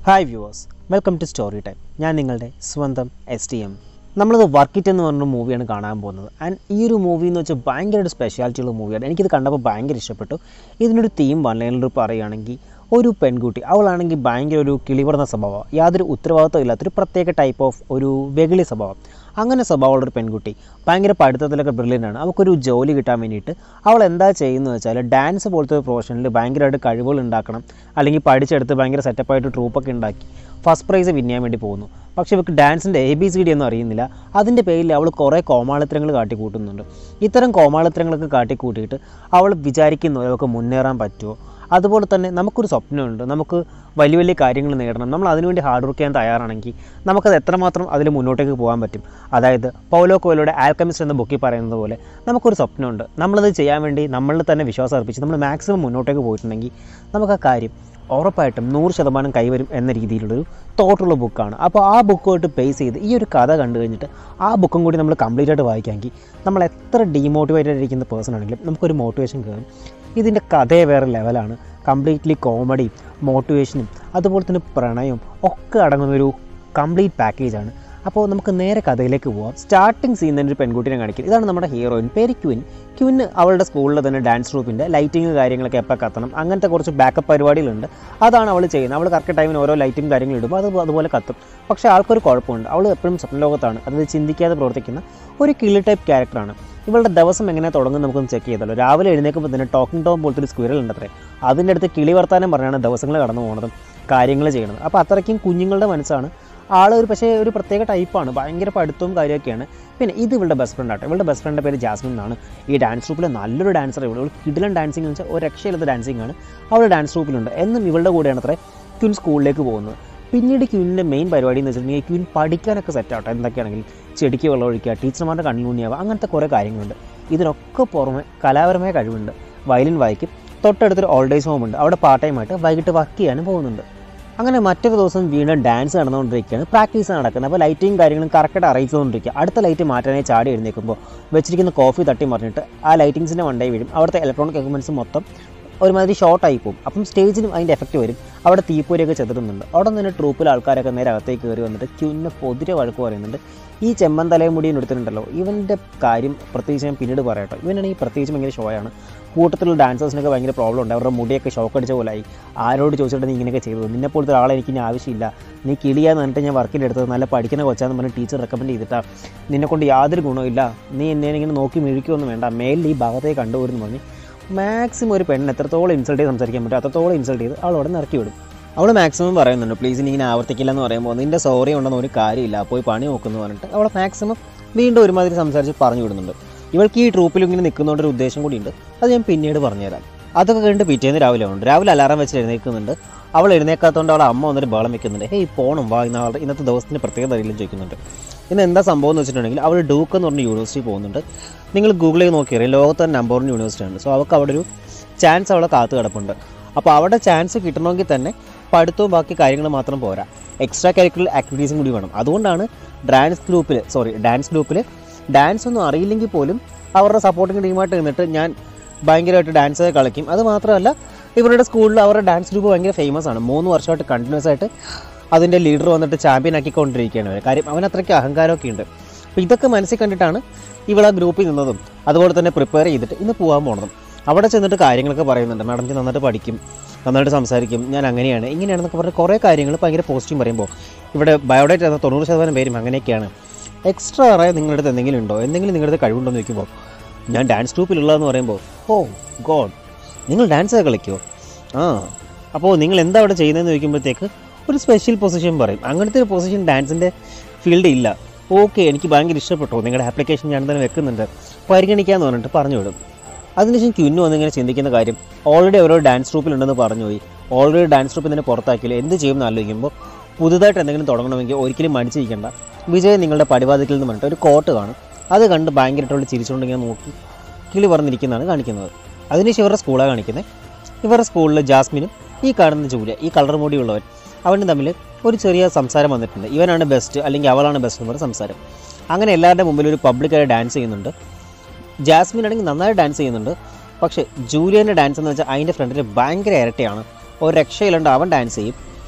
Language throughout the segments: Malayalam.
hi viewers welcome to story time ഞാൻ നിങ്ങളുടെ സ്വന്തം എസ് ടി എം നമ്മളത് വർക്കിറ്റ് എന്ന് പറഞ്ഞൊരു മൂവിയാണ് കാണാൻ പോകുന്നത് ആൻഡ് ഈ ഒരു മൂവി എന്ന് വെച്ചാൽ ഭയങ്കര ഒരു സ്പെഷ്യാലിറ്റി ഉള്ള മൂവിയാണ് എനിക്കിത് കണ്ടപ്പോൾ ഭയങ്കര ഇഷ്ടപ്പെട്ടു ഇതിനൊരു തീം വൺലൈനിൽ പറയുകയാണെങ്കിൽ ഒരു പെൺകുട്ടി അവളാണെങ്കിൽ ഭയങ്കര ഒരു കിളിപടന്ന സ്വഭാവം യാതൊരു ഉത്തരവാദിത്വം ഇല്ലാത്തൊരു പ്രത്യേക ടൈപ്പ് ഓഫ് ഒരു വെകിളി സ്വഭാവം അങ്ങനെ സ്വഭാവമുള്ള ഒരു പെൺകുട്ടി ഭയങ്കര പഠിത്തത്തിലൊക്കെ ബ്രില്യൻ്റ് ആണ് അവൾക്കൊരു ജോലി കിട്ടാൻ വേണ്ടിയിട്ട് അവൾ എന്താ ചെയ്യുന്നത് വെച്ചാൽ ഡാൻസ് പോലത്തെ ഒരു പ്രൊഫഷനിൽ ഭയങ്കരമായിട്ട് കഴിവുകൾ ഉണ്ടാക്കണം അല്ലെങ്കിൽ പഠിച്ചെടുത്ത് ഭയങ്കര സെറ്റപ്പായിട്ട് ട്രൂപ്പൊക്കെ ഉണ്ടാക്കി ഫസ്റ്റ് പ്രൈസ് വിൻ ചെയ്യാൻ വേണ്ടി പോകുന്നു പക്ഷേ ഇവർക്ക് ഡാൻസിൻ്റെ എ ബി സി ഡി ഒന്നും അറിയുന്നില്ല അതിൻ്റെ പേരിൽ അവൾ കുറേ കോമാളിത്തരങ്ങൾ കാട്ടിക്കൂട്ടുന്നുണ്ട് ഇത്തരം കോമാളിത്തരങ്ങളൊക്കെ കാട്ടിക്കൂട്ടിയിട്ട് അവൾ വിചാരിക്കുന്നു അവൾക്ക് മുന്നേറാൻ പറ്റുമോ അതുപോലെ തന്നെ നമുക്കൊരു സ്വപ്നമുണ്ട് നമുക്ക് വലിയ വലിയ കാര്യങ്ങൾ നേടണം നമ്മൾ അതിനുവേണ്ടി ഹാർഡ് വർക്ക് ചെയ്യാൻ തയ്യാറാണെങ്കിൽ നമുക്കത് എത്രമാത്രം അതിൽ മുന്നോട്ടേക്ക് പോകാൻ പറ്റും അതായത് പൗലോ കോയിലോയുടെ ആൽക്കമിസ്റ്റ് എന്ന ബുക്കിൽ പറയുന്നത് പോലെ നമുക്കൊരു സ്വപ്നമുണ്ട് നമ്മളത് ചെയ്യാൻ വേണ്ടി നമ്മളിൽ തന്നെ വിശ്വാസം അർപ്പിച്ച് നമ്മൾ മാക്സിമം മുന്നോട്ടേക്ക് പോയിട്ടുണ്ടെങ്കിൽ നമുക്ക് ആ കാര്യം ഉറപ്പായിട്ടും നൂറ് ശതമാനം കൈവരും എന്ന രീതിയിലുള്ളൊരു തോട്ടുള്ള ബുക്കാണ് അപ്പോൾ ആ ബുക്കുമായിട്ട് ബേസ് ചെയ്ത് ഈ ഒരു കഥ കണ്ടു കഴിഞ്ഞിട്ട് ആ ബുക്കും കൂടി നമ്മൾ കംപ്ലീറ്റ് ആയിട്ട് വായിക്കാമെങ്കിൽ നമ്മൾ എത്ര ഡീമോട്ടിവേറ്റഡ് ഇരിക്കുന്ന പേഴ്സൺ ആണെങ്കിലും നമുക്കൊരു മോട്ടിവേഷൻ കയറും ഇതിൻ്റെ കഥയെ വേറെ ലെവലാണ് കംപ്ലീറ്റ്ലി കോമഡിയും മോട്ടിവേഷനും അതുപോലെ തന്നെ പ്രണയവും ഒക്കെ അടങ്ങുന്ന ഒരു കംപ്ലീറ്റ് പാക്കേജാണ് അപ്പോൾ നമുക്ക് നേരെ കഥയിലേക്ക് പോവാം സ്റ്റാർട്ടിങ് സീൻ തന്നെ ഒരു പെൺകുട്ടിനെ കാണിക്കുന്നത് ഇതാണ് നമ്മുടെ ഹീറോയിൻ പേര് ക്വിൻ ക്വിൻ അവളുടെ സ്കൂളിൽ തന്നെ ഡാൻസ് ഗ്രൂപ്പിൻ്റെ ലൈറ്റിങ് കാര്യങ്ങളൊക്കെ എപ്പോൾ കത്തണം അങ്ങനത്തെ കുറച്ച് ബാക്കപ്പ് പരിപാടികളുണ്ട് അതാണ് അവൾ ചെയ്യുന്നത് അവൾ കറക്റ്റ് ടൈമിന് ഓരോ ലൈറ്റും കാര്യങ്ങളും ഇടുമ്പോൾ അത് അതുപോലെ കത്തും പക്ഷേ ആൾക്കൊരു കുഴപ്പമുണ്ട് അവൾ എപ്പോഴും സ്വപ്നലോകത്താണ് അതായത് ചിന്തിക്കാതെ പ്രവർത്തിക്കുന്ന ഒരു കിളി ടൈപ്പ് ക്യാരക്ടറാണ് ഇവളുടെ ദിവസം എങ്ങനെ തുടങ്ങും നമുക്കൊന്ന് ചെക്ക് ചെയ്തല്ലോ രാവിലെ എഴുന്നേൽക്കുമ്പോൾ തന്നെ ടോക്കിംഗ് ടോം പോലത്തെ ഒരു സ്ക്വിരൽ ഉണ്ട് അത്രേ അതിൻ്റെ അടുത്ത് കിളി വർത്താനം പറഞ്ഞാണ് ദിവസങ്ങൾ കടന്നു പോകുന്നതും കാര്യങ്ങൾ ചെയ്യണത് അപ്പോൾ അത്രയ്ക്കും കുഞ്ഞുങ്ങളുടെ മനസ്സാണ് ആൾ ഒരു പക്ഷേ ഒരു പ്രത്യേക ടൈപ്പാണ് ഭയങ്കര പഠിത്തവും കാര്യമൊക്കെയാണ് പിന്നെ ഇത് ഇവളുടെ ബെസ്റ്റ് ഫ്രണ്ട് ആട്ടെ ഇവളുടെ ബെസ്റ്റ് ഫ്രണ്ടിൻ്റെ പേര് ജാസ്മിൻ എന്നാണ് ഈ ഡാൻസ് ഗ്രൂപ്പിലെ നല്ലൊരു ഡാൻസർ ഇവൾ ഇവൾ കിടിലൻ ഡാൻസിങ് എന്ന് വെച്ചാൽ ഒരു രക്ഷയില്ലാത്ത ഡാൻസിങ് ആണ് അവൾ ഡാൻസ് ഗ്രൂപ്പിലുണ്ട് എന്നും ഇവളുടെ കൂടെയാണ് അത്രേ ക്യൂൻ സ്കൂളിലേക്ക് പോകുന്നത് പിന്നീട് ക്യൂനിൻ്റെ മെയിൻ പരിപാടി എന്ന് വെച്ചിട്ടുണ്ടെങ്കിൽ ക്യൂൻ പഠിക്കാനൊക്കെ സെറ്റ് ആവട്ടെ എന്തൊക്കെയാണെങ്കിലും ചെടിക്ക് വെള്ളം ഒഴിക്കുക ടീച്ചർമാരുടെ കണ്ണുണ്ണിയാവുക അങ്ങനത്തെ കുറേ കാര്യങ്ങളുണ്ട് ഇതിനൊക്കെ പുറമെ കലാപരമായ കഴിവുണ്ട് വയലിൻ വായിക്കും തൊട്ടടുത്തൊരു ഓൾഡ് ഏജ് ഹോം ഉണ്ട് അവിടെ പാർട്ട് ടൈമായിട്ട് വൈകിട്ട് വർക്ക് ചെയ്യാനും പോകുന്നുണ്ട് അങ്ങനെ മറ്റൊരു ദിവസം വീണ്ടും ഡാൻസ് നടന്നുകൊണ്ടിരിക്കുകയാണ് പ്രാക്ടീസ് നടക്കുന്നത് അപ്പോൾ ലൈറ്റിങ് കാര്യങ്ങളും കറക്റ്റായിട്ട് അറിയിച്ചുകൊണ്ടിരിക്കുക അടുത്ത ലൈറ്റ് മാറ്റാനായി ചാടി എഴുന്നേൽക്കുമ്പോൾ വെച്ചിരിക്കുന്ന കോഫി തട്ടി മറിഞ്ഞിട്ട് ആ ലൈറ്റിങ്സിൻ്റെ വണ്ടേ വീഴും അവിടുത്തെ ഇലക്ട്രോണിക് എക്യുപ്മെൻറ്റ്സ് മൊത്തം ഒരുമാതിരി ഷോർട്ടായി പോകും അപ്പം സ്റ്റേജിനും അതിൻ്റെ എഫക്റ്റ് വരും അവിടെ തീപ്പൊരിയൊക്കെ ചെതിരുന്നുണ്ട് അവിടെ നിന്ന് ട്രൂപ്പിൽ ആൾക്കാരൊക്കെ നേരെ അകത്തേക്ക് കയറി വന്നിട്ട് ക്യൂന്നെ പൊതിരെ വഴക്ക് പറയുന്നുണ്ട് ഈ ചെമ്മൻ തലമുടിയും എടുത്തിട്ടുണ്ടല്ലോ ഇവൻ്റെ കാര്യം പ്രത്യേകിച്ച് ഞാൻ പിന്നീട് പറയട്ടോ ഇവനാണെങ്കിൽ പ്രത്യേകിച്ച് ഭയങ്കര ഷോയാണ് കൂട്ടത്തിലുള്ള ഡാൻസേഴ്സിനൊക്കെ ഭയങ്കര പ്രോബ്ലം ഉണ്ട് അവരുടെ മുടിയൊക്കെ ഷോക്ക് അടിച്ച പോലായി ആരോട് ചോദിച്ചിട്ട് നീ ഇങ്ങനെയൊക്കെ ചെയ്തത് നിന്നെ പോലത്തെ ഒരാളെ എനിക്ക് ഇനി ആവശ്യമില്ല നീ കിളിയാന്ന് പറഞ്ഞിട്ട് ഞാൻ വർക്കിൻ്റെ എടുത്തത് നല്ല പഠിക്കുന്ന കൊച്ചാന്ന് പറഞ്ഞ് ടീച്ചർ റെക്കമെൻഡ് ചെയ്തിട്ടാ നിന്നെ കൊണ്ട് യാതൊരു ഗുണമില്ല നീ എന്നെ ഇങ്ങനെ നോക്കി മിഴിക്കൊന്നും വേണ്ട മേലിൽ ഈ ഭാഗത്തേക്ക് കണ്ടുപോരുന്നു പറഞ്ഞ് മാക്സിമം ഒരു പെണ്ണ് എത്രത്തോളം ഇൻസൾട്ട് ചെയ്ത് സംസാരിക്കാൻ പറ്റും അത്രത്തോളം ഇൻസൾട്ട് ചെയ്ത് അവളോട് ഇറക്കി വിടും അവൾ മാക്സിമം പറയുന്നുണ്ട് പ്ലീസ് ഇനി ഇങ്ങനെ ആവർത്തിക്കില്ല എന്ന് പറയുമ്പോൾ നിൻ്റെ സോറി ഉണ്ടെന്ന് ഒരു കാര്യമില്ല പോയി പണി നോക്കുന്നു പറഞ്ഞിട്ട് അവളെ മാക്സിമം വീണ്ടും ഒരുമാതിരി സംസാരിച്ച് പറഞ്ഞു വിടുന്നുണ്ട് ഇവൾക്ക് ഈ ട്രൂപ്പിൽ ഇങ്ങനെ നിൽക്കുന്നതുകൊണ്ട് ഒരു ഉദ്ദേശം കൂടിയുണ്ട് അത് ഞാൻ പിന്നീട് പറഞ്ഞുതരാം അതൊക്കെ കണ്ട് പിറ്റേന്ന് രാവിലെ ഉണ്ട് രാവിലെ അലാറം വെച്ച് എഴുന്നേൽക്കുന്നുണ്ട് അവൾ എഴുന്നേക്കാത്തതുകൊണ്ട് അവളെ അമ്മ വന്നിട്ട് ബഹളം വെക്കുന്നുണ്ട് ഹേയ് പോണം വാ ഇന്ന് അവളുടെ ഇന്നത്തെ ദിവസത്തിന് പ്രത്യേകത അറിയില്ലെന്ന് ചോദിക്കുന്നുണ്ട് ഇന്ന് എന്താ സംഭവം എന്ന് വെച്ചിട്ടുണ്ടെങ്കിൽ അവൾ ഡൂക്ക് എന്ന് പറഞ്ഞ യൂണിവേഴ്സിറ്റി പോകുന്നുണ്ട് നിങ്ങൾ ഗൂഗിൾ ചെയ്ത് നോക്കിയറിയാം ലോകത്തെ തന്നെ നമ്പർ വൺ യൂണിവേഴ്സിറ്റി ആണ് സോ അവൾക്ക് അവിടെ ഒരു ചാൻസ് അവളെ കാത്തു കിടപ്പുണ്ട് അപ്പോൾ അവിടെ ചാൻസ് കിട്ടണമെങ്കിൽ തന്നെ പഠിത്തവും ബാക്കി കാര്യങ്ങൾ മാത്രം പോരാ എക്സ്ട്രാ കരിക്കുലർ ആക്ടിവിറ്റീസും കൂടി വേണം അതുകൊണ്ടാണ് ഡാൻസ് ഗ്രൂപ്പിൽ സോറി ഡാൻസ് ഗ്രൂപ്പിൽ ഡാൻസ് ഒന്നും അറിയില്ലെങ്കിൽ പോലും അവരുടെ സപ്പോർട്ടിങ് ടീമായിട്ട് നിന്നിട്ട് ഞാൻ ഭയങ്കരമായിട്ട് ഡാൻസ് കളിക്കും അത് മാത്രമല്ല ഇവരുടെ സ്കൂളിൽ അവരുടെ ഡാൻസ് ഗ്രൂപ്പ് ഭയങ്കര ഫേമസ് ആണ് മൂന്ന് വർഷമായിട്ട് കണ്ടിന്യൂസ് ആയിട്ട് അതിൻ്റെ ലീഡർ വന്നിട്ട് ചാമ്പ്യൻ ആക്കിക്കൊണ്ടിരിക്കുകയാണ് അവർ കാര്യം അവൻ അത്രയ്ക്ക് അഹങ്കാരമൊക്കെ ഉണ്ട് അപ്പോൾ ഇതൊക്കെ മനസ്സിൽ കണ്ടിട്ടാണ് ഇവൾ ആ ഗ്രൂപ്പിൽ നിന്നതും അതുപോലെ തന്നെ പ്രിപ്പയർ ചെയ്തിട്ട് ഇന്ന് പോകാൻ പോണതും അവിടെ ചെന്നിട്ട് കാര്യങ്ങളൊക്കെ പറയുന്നുണ്ട് മാഡം ഞാൻ നന്നായിട്ട് പഠിക്കും നന്നായിട്ട് സംസാരിക്കും ഞാൻ അങ്ങനെയാണ് ഇങ്ങനെയാണെന്നൊക്കെ പറഞ്ഞ് കുറേ കാര്യങ്ങൾ ഭയങ്കര പോസിറ്റീവ് പറയുമ്പോൾ ഇവിടെ ബയോഡേറ്റ് എന്ന തൊണ്ണൂറ് ശതമാനം പേരും അങ്ങനെയൊക്കെയാണ് എക്സ്ട്രാ അറിയാൻ നിങ്ങളുടെ അടുത്ത് എന്തെങ്കിലും ഉണ്ടോ എന്തെങ്കിലും നിങ്ങളുടെ അടുത്ത് കഴിവുണ്ടോ എന്ന് ചോദിക്കുമ്പോൾ ഞാൻ ഡാൻസ് ഗ്രൂപ്പിലുള്ളതെന്ന് പറയുമ്പോൾ ഓ ഗോഡ് നിങ്ങൾ ഡാൻസ് കളിക്കുമോ ആ അപ്പോൾ നിങ്ങൾ എന്താ അവിടെ ചെയ്യുന്നതെന്ന് ചോദിക്കുമ്പോഴത്തേക്ക് ഒരു സ്പെഷ്യൽ പൊസിഷൻ പറയും അങ്ങനത്തെ ഒരു പൊസിഷൻ ഡാൻസിൻ്റെ ഫീൽഡ് ഇല്ല ഓക്കെ എനിക്ക് ഭയങ്കര ഇഷ്ടപ്പെട്ടു നിങ്ങളുടെ ആപ്ലിക്കേഷൻ ഞാൻ തന്നെ വെക്കുന്നുണ്ട് പരിഗണിക്കാമെന്ന് പറഞ്ഞിട്ട് പറഞ്ഞു വിടും അതിനുശേഷം ക്യുന്നു വന്നിങ്ങനെ ചിന്തിക്കുന്ന കാര്യം ഓൾറെഡി അവരോ ഡാൻസ് ഗ്രൂപ്പിലുണ്ടെന്ന് പറഞ്ഞു പോയി ഓൾറെഡി ഡാൻസ് ഗ്രൂപ്പിൽ തന്നെ പുറത്താക്കിയില്ല എന്ത് ചെയ്യുമെന്ന് ആലോചിക്കുമ്പോൾ പുതുതായിട്ട് എന്തെങ്കിലും തുടങ്ങണമെങ്കിൽ ഒരിക്കലും മടിച്ചിരിക്കേണ്ട വിജയ് നിങ്ങളുടെ പടിവാതിക്കൽ എന്ന് പറഞ്ഞിട്ട് ഒരു കോട്ട് കാണും അത് കണ്ട് ഭയങ്കരമായിട്ട് ചിരിച്ചുകൊണ്ട് ഇങ്ങനെ നോക്കി കിളി പറഞ്ഞിരിക്കുന്നതാണ് കാണിക്കുന്നത് അതിനുശേഷം ഇവരുടെ സ്കൂളാണ് കാണിക്കുന്നത് ഇവരുടെ സ്കൂളിൽ ജാസ്മിനും ഈ കാണുന്ന ജൂലിയ ഈ കളർ മുടിയുള്ളവൻ അവനും തമ്മിൽ ഒരു ചെറിയ സംസാരം വന്നിട്ടുണ്ട് ഇവനാണ് ബെസ്റ്റ് അല്ലെങ്കിൽ അവളാണ് ബെസ്റ്റ് എന്ന് പറഞ്ഞ സംസാരം അങ്ങനെ എല്ലാവരുടെ മുമ്പിൽ ഒരു പബ്ലിക്കായി ഡാൻസ് ചെയ്യുന്നുണ്ട് ജാസ്മിൻ ആണെങ്കിൽ നന്നായി ഡാൻസ് ചെയ്യുന്നുണ്ട് പക്ഷേ ജൂലിയൻ്റെ ഡാൻസ് എന്ന് വെച്ചാൽ അതിൻ്റെ ഫ്രണ്ടിൽ ഭയങ്കര ഇരട്ടയാണ് ഒരു രക്ഷയിലുണ്ട് അവൻ ഡാൻസ് ചെയ്യും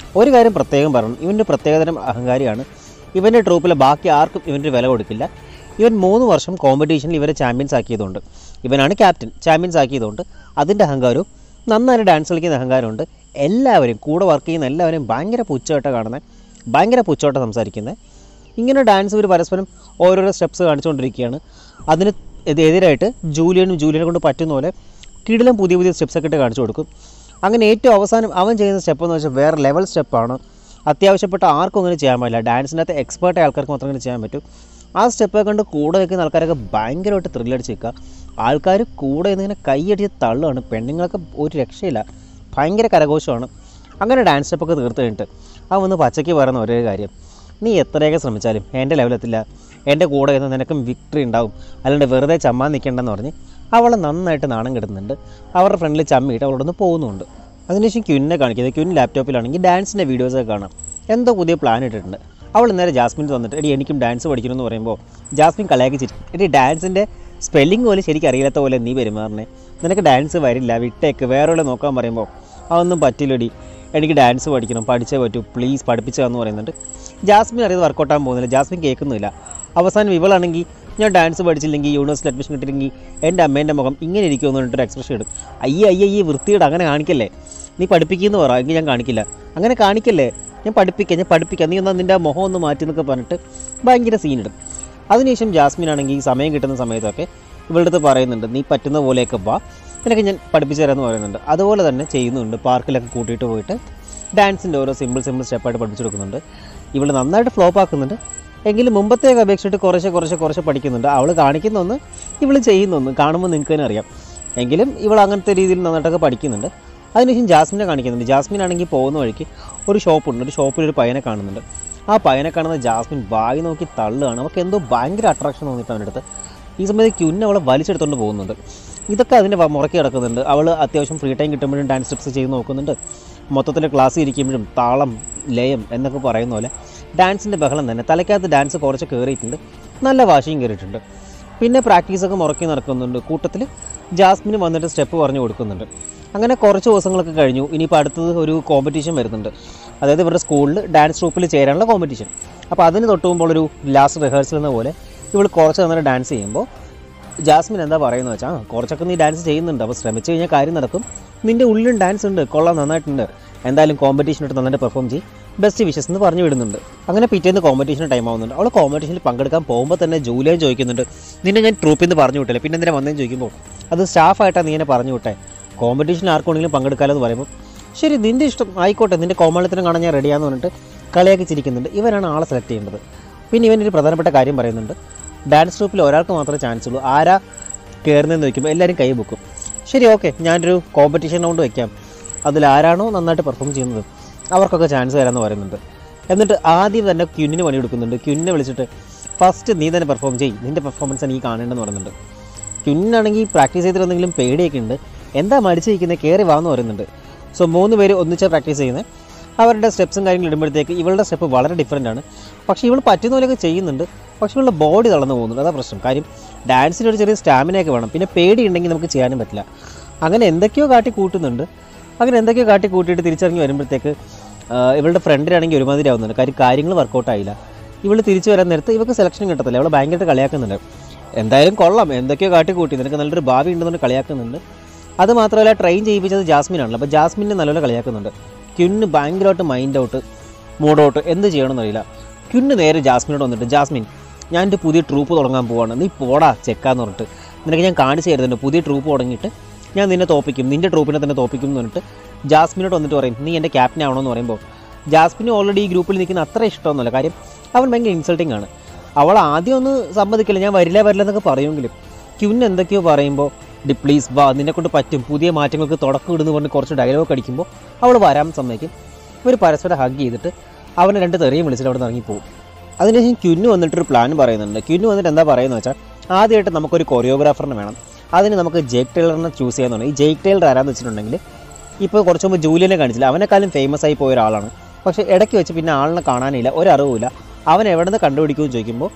ഒരു കാര്യം പ്രത്യേകം പറയണം ഇവൻ്റെ പ്രത്യേകതരം അഹങ്കാരിയാണ് ഇവൻ്റെ ട്രൂപ്പിലെ ബാക്കി ആർക്കും ഇവൻ്റെ വില കൊടുക്കില്ല ഇവൻ മൂന്ന് വർഷം കോമ്പറ്റീഷനിൽ ഇവരെ ചാമ്പ്യൻസ് ആക്കിയതുകൊണ്ട് ഇവനാണ് ക്യാപ്റ്റൻ ചാമ്പ്യൻസ് ആക്കിയതുകൊണ്ട് അതിൻ്റെ അഹങ്കാരവും നന്നായി ഡാൻസ് കളിക്കുന്ന അഹങ്കാരമുണ്ട് എല്ലാവരും കൂടെ വർക്ക് ചെയ്യുന്ന എല്ലാവരെയും ഭയങ്കര പുച്ഛമായിട്ടാണ് കാണുന്നത് ഭയങ്കര പുച്ഛമായിട്ടാണ് സംസാരിക്കുന്നത് ഇങ്ങനെ ഡാൻസ് ഇവർ പരസ്പരം ഓരോരോ സ്റ്റെപ്സ് കാണിച്ചുകൊണ്ടിരിക്കുകയാണ് അതിന് എതി- എതിരായിട്ട് ജൂലിയനും ജൂലിയനെ കൊണ്ട് പറ്റുന്ന പോലെ കിടിലം പുതിയ പുതിയ സ്റ്റെപ്സൊക്കെ ഇട്ട് കാണിച്ചു കൊടുക്കും അങ്ങനെ ഏറ്റവും അവസാനം അവൻ ചെയ്യുന്ന സ്റ്റെപ്പ് എന്ന് വെച്ചാൽ വേറെ ലെവൽ സ്റ്റെപ്പാണ് അത്യാവശ്യപ്പെട്ട ആർക്കും അങ്ങനെ ചെയ്യാൻ പറ്റില്ല ഡാൻസിനകത്ത് എക്സ്പേർട്ടായ ആൾക്കാർക്ക് മാത്രമേ അങ്ങനെ ചെയ്യാൻ പറ്റൂ ആ സ്റ്റെപ്പൊക്കെ കണ്ട് കൂടെ നിൽക്കുന്ന ആൾക്കാരൊക്കെ ഭയങ്കരമായിട്ട് ത്രില്ലടിച്ച് നിൽക്കുക ആൾക്കാർ കൂടെ നിന്നിങ്ങനെ കൈയടിച്ച് തള്ളുകയാണ് പെണ്ണുങ്ങൾക്ക് ഒരു രക്ഷയില്ല ഭയങ്കര കരഘോഷമാണ് അങ്ങനെ ഡാൻസ് സ്റ്റെപ്പൊക്കെ തീർത്ത് കഴിഞ്ഞിട്ട് അവൻ വന്ന് പച്ചയ്ക്ക് പറയുന്ന ഒരേ കാര്യം നീ എത്രയൊക്കെ ശ്രമിച്ചാലും എൻ്റെ ലെവലെത്തില്ല എൻ്റെ കൂടെ നിന്ന് നിനക്കും വിക്ടറി ഉണ്ടാവും അല്ലാണ്ട് വെറുതെ ചമ്മാൻ നിൽക്കേണ്ടെന്ന് പറഞ്ഞ് അവളെ നന്നായിട്ട് നാണം കെടുന്നുണ്ട് അവരുടെ ഫ്രണ്ടിൽ ചമ്മിയിട്ട് അവളോടൊന്ന് പോകുന്നുണ്ട് അതിനുശേഷം ക്യുന്നെ കാണിക്കുന്നത് ക്യുൻ ലാപ്ടോപ്പിലാണെങ്കിൽ ഡാൻസിൻ്റെ വീഡിയോസൊക്കെ കാണാം എന്തോ പുതിയ പ്ലാൻ ഇട്ടിട്ടുണ്ട് അവൾ നേരെ ജാസ്മിൻ വന്നിട്ട് എടി എനിക്കും ഡാൻസ് പഠിക്കണമെന്ന് പറയുമ്പോൾ ജാസ്മിൻ കലയാക്കി ചിരിക്കും എടി ഡാൻസിൻ്റെ സ്പെല്ലിംഗ് പോലും ശരിക്കും അറിയാത്ത പോലെ നീ പെരുമാറണേ നിനക്ക് ഡാൻസ് വരില്ല വിട്ടേക്ക് വേറെ നോക്കാൻ പറയുമ്പോൾ അതൊന്നും പറ്റില്ലടി എനിക്ക് ഡാൻസ് പഠിക്കണം പഠിച്ചേ പറ്റൂ പ്ലീസ് പഠിപ്പിച്ചതെന്ന് പറയുന്നുണ്ട് ജാസ്മിൻ അറിയത് വർക്കൗട്ടാൻ പോകുന്നില്ല ജാസ്മിൻ കേൾക്കുന്നില്ല അവസാനം ഇവളാണെങ്കിൽ ഞാൻ ഡാൻസ് പഠിച്ചില്ലെങ്കിൽ യൂണിവേഴ്സിറ്റി അഡ്മിഷൻ കിട്ടിയില്ലെങ്കിൽ എൻ്റെ അമ്മേൻ്റെ മുഖം ഇങ്ങനെ ഇരിക്കുമെന്ന് പറഞ്ഞിട്ടൊരു എക്സ്പ്രഷൻ ഇടും അയ്യേ അയ്യേ ഈ വൃത്തിയുടെ അങ്ങനെ കാണിക്കല്ലേ നീ പഠിപ്പിക്കുമെന്ന് പറ എങ്കിൽ ഞാൻ കാണിക്കില്ല അങ്ങനെ കാണിക്കല്ലേ ഞാൻ പഠിപ്പിക്കാം ഞാൻ പഠിപ്പിക്കാം നീ ഒന്നാ നിൻ്റെ ആ മുഖം ഒന്ന് മാറ്റി എന്നൊക്കെ പറഞ്ഞിട്ട് ഭയങ്കര സീനിടും അതിനുശേഷം ജാസ്മിൻ ആണെങ്കിൽ ഈ സമയം കിട്ടുന്ന സമയത്തൊക്കെ ഇവളുടെ അടുത്ത് പറയുന്നുണ്ട് നീ പറ്റുന്ന പോലെയൊക്കെ വാ നിനക്ക് ഞാൻ പഠിപ്പിച്ചു തരാമെന്ന് പറയുന്നുണ്ട് അതുപോലെ തന്നെ ചെയ്യുന്നുണ്ട് പാർക്കിലൊക്കെ കൂട്ടിയിട്ട് പോയിട്ട് ഡാൻസിൻ്റെ ഓരോ സിമ്പിൾ സിമ്പിൾ സ്റ്റെപ്പായിട്ട് പഠിപ്പിച്ചു കൊടുക്കുന്നുണ്ട് ഇവൾ നന്നായിട്ട് ഫ്ലോപ്പ് ആക്കുന്നുണ്ട് എങ്കിലും മുമ്പത്തേക്ക് അപേക്ഷിച്ചിട്ട് കുറച്ച് കുറച്ച് കുറച്ച് പഠിക്കുന്നുണ്ട് അവൾ കാണിക്കുന്ന ഒന്ന് ഇവൾ ചെയ്യുന്ന ഒന്ന് കാണുമ്പോൾ നിങ്ങൾക്ക് തന്നെ അറിയാം എങ്കിലും ഇവൾ അങ്ങനത്തെ രീതിയിൽ നന്നായിട്ടൊക്കെ പഠിക്കുന്നുണ്ട് അതിനുശേഷം ജാസ്മിനെ കാണിക്കുന്നുണ്ട് ജാസ്മിൻ ആണെങ്കിൽ പോകുന്ന വഴിക്ക് ഒരു ഷോപ്പുണ്ട് ഒരു ഷോപ്പിൽ ഒരു പയ്യനെ കാണുന്നുണ്ട് ആ പയ്യനെ കാണുന്ന ജാസ്മിൻ വായി നോക്കി തള്ളുകയാണ് അവൾക്ക് എന്തോ ഭയങ്കര അട്രാക്ഷൻ തോന്നിയിട്ട് അവൻ്റെ അടുത്ത് ഈ സമയത്ത് ക്യുന്നെ അവളെ വലിച്ചെടുത്തുകൊണ്ട് പോകുന്നുണ്ട് ഇതൊക്കെ അതിൻ്റെ വ- മുറക്കി കിടക്കുന്നുണ്ട് അവൾ അത്യാവശ്യം ഫ്രീ ടൈം കിട്ടുമ്പോഴും ഡാൻസ് സ്റ്റെപ്സ് ചെയ്ത് നോക്കുന്നുണ്ട് മൊത്തത്തിൽ ക്ലാസ് ഇരിക്കുമ്പോഴും താളം ലയം എന്നൊക്കെ പറയുന്ന പോലെ ഡാൻസിൻ്റെ ബഹളം തന്നെ തലയ്ക്കകത്ത് ഡാൻസ് കുറച്ച് കയറിയിട്ടുണ്ട് നല്ല വാശിയും കയറിയിട്ടുണ്ട് പിന്നെ പ്രാക്ടീസൊക്കെ മുറക്കി നടക്കുന്നുണ്ട് കൂട്ടത്തിൽ ജാസ്മിന് വന്നിട്ട് സ്റ്റെപ്പ് പറഞ്ഞു കൊടുക്കുന്നുണ്ട് അങ്ങനെ കുറച്ച് ദിവസങ്ങളൊക്കെ കഴിഞ്ഞു ഇനിയിപ്പോൾ അടുത്തത് ഒരു കോമ്പറ്റീഷൻ വരുന്നുണ്ട് അതായത് ഇവരുടെ സ്കൂളിൽ ഡാൻസ് ട്രൂപ്പിൽ ചേരാനുള്ള കോമ്പറ്റീഷൻ അപ്പോൾ അതിന് തൊട്ട് മുമ്പുള്ള ഒരു ലാസ്റ്റ് റിഹേഴ്സൽ എന്ന പോലെ ഇവൾ കുറച്ച് നേരം ഡാൻസ് ചെയ്യുമ്പോൾ ജാസ്മിൻ എന്താ പറയുന്നത് വെച്ചാൽ ആ കുറച്ചൊക്കെ നീ ഡാൻസ് ചെയ്യുന്നുണ്ട് അപ്പോൾ ശ്രമിച്ചു കഴിഞ്ഞാൽ കാര്യം നടക്കും നിൻ്റെ ഉള്ളിലും ഡാൻസ് ഉണ്ട് കൊള്ളാം നന്നായിട്ടുണ്ട് എന്തായാലും കോമ്പറ്റീഷനായിട്ട് നന്നായിട്ട് പെർഫോം ചെയ്യും ബെസ്റ്റ് വിഷസ് എന്ന് പറഞ്ഞു വിടുന്നുണ്ട് അങ്ങനെ പിറ്റേന്ന് കോമ്പറ്റീഷൻ ടൈം ആവുന്നുണ്ട് അവൾ കോമ്പറ്റീഷനിൽ പങ്കെടുക്കാൻ പോകുമ്പോൾ തന്നെ ജൂലിയൻ ചോദിക്കുന്നുണ്ട് നിന്നെ ഞാൻ ട്രൂപ്പിൽ നിന്ന് പറഞ്ഞു വിട്ടില്ല പിന്നെ എന്തിനാ വന്നതെന്ന് ചോദിക്കുമ്പോൾ അത് സ്റ്റാഫായിട്ടാണ് നീ എന്നെ പറഞ്ഞു വിട്ടെ കോമ്പറ്റീഷൻ ആർക്കെങ്കിലും പങ്കെടുക്കാമല്ലോ എന്ന് പറയുമ്പോൾ ശരി നിൻ്റെ ഇഷ്ടം ആയിക്കോട്ടെ നിൻ്റെ കോമാളിത്തരം കാണാൻ ഞാൻ റെഡിയാന്ന് പറഞ്ഞിട്ട് കളിയാക്കി ചിരിക്കുന്നുണ്ട് ഇവനാണ് ആളെ സെലക്ട് ചെയ്യേണ്ടത് പിന്നെ ഇവനൊരു പ്രധാനപ്പെട്ട കാര്യം പറയുന്നുണ്ട് ഡാൻസ് ട്രൂപ്പിൽ ഒരാൾക്ക് മാത്രമേ ചാൻസ് ഉള്ളൂ ആരാ കയറുന്നതെന്ന് ചോദിക്കുമ്പോൾ എല്ലാവരും കൈ വെക്കും ശരി ഓക്കെ ഞാനൊരു കോമ്പറ്റീഷൻ റൗണ്ട് വയ്ക്കാം അതിൽ ആരാണോ നന്നായിട്ട് പെർഫോം ചെയ്യുന്നത് അവർക്കൊക്കെ ചാൻസ് തരാമെന്ന് പറയുന്നുണ്ട് എന്നിട്ട് ആദ്യം തന്നെ ക്യുന്നിന് പണി കൊടുക്കുന്നുണ്ട് ക്യുന്നിനെ വിളിച്ചിട്ട് ഫസ്റ്റ് നീ തന്നെ പെർഫോം ചെയ്യും നിൻ്റെ പെർഫോമൻസ് എനിക്ക് കാണേണ്ടെന്ന് പറയുന്നുണ്ട് ക്യുന്നാണെങ്കിൽ പ്രാക്ടീസ് ചെയ്തിരുന്നെങ്കിലും പേടിയൊക്കെ ഉണ്ട് എന്താ മടിച്ചിരിക്കുന്നത് കയറി വാന്ന് പറയുന്നുണ്ട് സോ മൂന്ന് പേര് ഒന്നിച്ച് പ്രാക്ടീസ് ചെയ്യുന്നത് അവരുടെ സ്റ്റെപ്സും കാര്യങ്ങളും ഇടുമ്പോഴത്തേക്ക് ഇവളുടെ സ്റ്റെപ്പ് വളരെ ഡിഫറെൻ്റ് ആണ് പക്ഷേ ഇവൾ പറ്റുന്ന പോലെയൊക്കെ ചെയ്യുന്നുണ്ട് പക്ഷേ ഇവളുടെ ബോഡി തളർന്നു പോകുന്നുണ്ട് അതാ പ്രശ്നം കാര്യം ഡാൻസിന് ഒരു ചെറിയ സ്റ്റാമിനയൊക്കെ വേണം പിന്നെ പേടി ഉണ്ടെങ്കിൽ നമുക്ക് ചെയ്യാനും പറ്റില്ല അങ്ങനെ എന്തൊക്കെയോ കാട്ടി കൂട്ടുന്നുണ്ട് അങ്ങനെ എന്തൊക്കെയോ കാട്ടി കൂട്ടിയിട്ട് തിരിച്ചിറങ്ങി വരുമ്പോഴത്തേക്ക് ആ, ഇവളുടെ ഫ്രണ്ടിനാണെങ്കിൽ ഒരുമാതിരി ആവുന്നുണ്ട് കാര്യം കാര്യങ്ങൾ വർക്കൗട്ട് ആയില്ല ഇവൾ തിരിച്ചു വരാൻ നേരത്ത് ഇവൾക്ക് സെലക്ഷൻ കിട്ടത്തില്ല അവൾ ഭയങ്കരമായിട്ട് കളിയാക്കുന്നുണ്ട് എന്തായാലും കൊള്ളാം എന്തൊക്കെയോ കാട്ടി കൂട്ടി നിനക്ക് നല്ലൊരു ഭാവി ഉണ്ടെന്നുകൊണ്ട് കളിയാക്കുന്നുണ്ട് അത് മാത്രമല്ല ട്രെയിൻ ചെയ്യിപ്പിച്ചത് ജാസ്മിനാണല്ലോ അപ്പോൾ ജാസ്മിനെ നല്ലപോലെ കളിയാക്കുന്നുണ്ട് ക്യുന്ന് ഭയങ്കരമായിട്ട് മൈൻഡ് ഔട്ട് മൂഡ് ഔട്ട് എന്ത് ചെയ്യണമെന്ന് അറിയില്ല ക്യുന്ന് നേരെ ജാസ്മിനോട് വന്നിട്ട് ജാസ്മിൻ ഞാൻ എൻ്റെ പുതിയ ട്രൂപ്പ് തുടങ്ങാൻ പോവാണ് നീ പോടാ ചെക്കാന്ന് പറഞ്ഞിട്ട് നിനക്ക് ഞാൻ കാണിച്ചു തരുന്നുണ്ട് പുതിയ ട്രൂപ്പ് തുടങ്ങിയിട്ട് ഞാൻ നിന്നെ തോപ്പിക്കും നിൻ്റെ ട്രൂപ്പിനെ തന്നെ തോപ്പിക്കും എന്ന് പറഞ്ഞിട്ട് ജാസ്മിനോട് വന്നിട്ട് പറയും നീ എൻ്റെ ക്യാപ്റ്റൻ ആവണമെന്ന് പറയുമ്പോൾ ജാസ്മിന് ഓൾറെഡി ഈ ഗ്രൂപ്പിൽ നിൽക്കുന്ന അത്ര ഇഷ്ടമൊന്നുമല്ല കാര്യം അവൻ ഭയങ്കര ഇൻസൾട്ടിങ് ആണ് അവൾ ആദ്യം ഒന്ന് സമ്മതിക്കില്ല ഞാൻ വരില്ല വരില്ല എന്നൊക്കെ പറയുമെങ്കിലും ക്യുന്ന് എന്തൊക്കെയോ പറയുമ്പോൾ ഡി പ്ലീസ് വാ നിന്നെ കൊണ്ട് പറ്റും പുതിയ മാറ്റങ്ങൾക്ക് തുടക്കം ഇടുന്നു പറഞ്ഞ് കുറച്ച് ഡയലോഗ് അടിക്കുമ്പോൾ അവൾ വരാൻ സമ്മതിക്കും ഇവർ പരസ്പരം ഹഗ് ചെയ്തിട്ട് അവനെ രണ്ട് തെറിയും വിളിച്ചിട്ട് അവിടെ നിന്ന് ഇറങ്ങിപ്പോകും അതിനുശേഷം ക്യുന്നു വന്നിട്ടൊരു പ്ലാൻ പറയുന്നുണ്ട് ക്യുന്നു വന്നിട്ട് എന്താ പറയുന്നത് വെച്ചാൽ ആദ്യമായിട്ട് നമുക്കൊരു കൊറിയോഗ്രാഫറിനെ വേണം അതിന് നമുക്ക് ജേക്ക് ടൈലറിനെ ചൂസ് ചെയ്യാന്ന് പറഞ്ഞു ഈ ജേക്ക് ടൈലർ ആരാന്ന് വെച്ചിട്ടുണ്ടെങ്കിൽ ഇപ്പോൾ കുറച്ച് മുമ്പ് ജൂലിയനെ കാണിച്ചില്ല അവനെക്കാളും ഫേമസ് ആയി പോയ ഒരാളാണ് പക്ഷേ ഇടയ്ക്ക് വെച്ച് പിന്നെ ആളിനെ കാണാനില്ല ഒരറിവുമില്ല അവൻ എവിടെ നിന്ന് കണ്ടുപിടിക്കുമെന്ന് ചോദിക്കുമ്പോൾ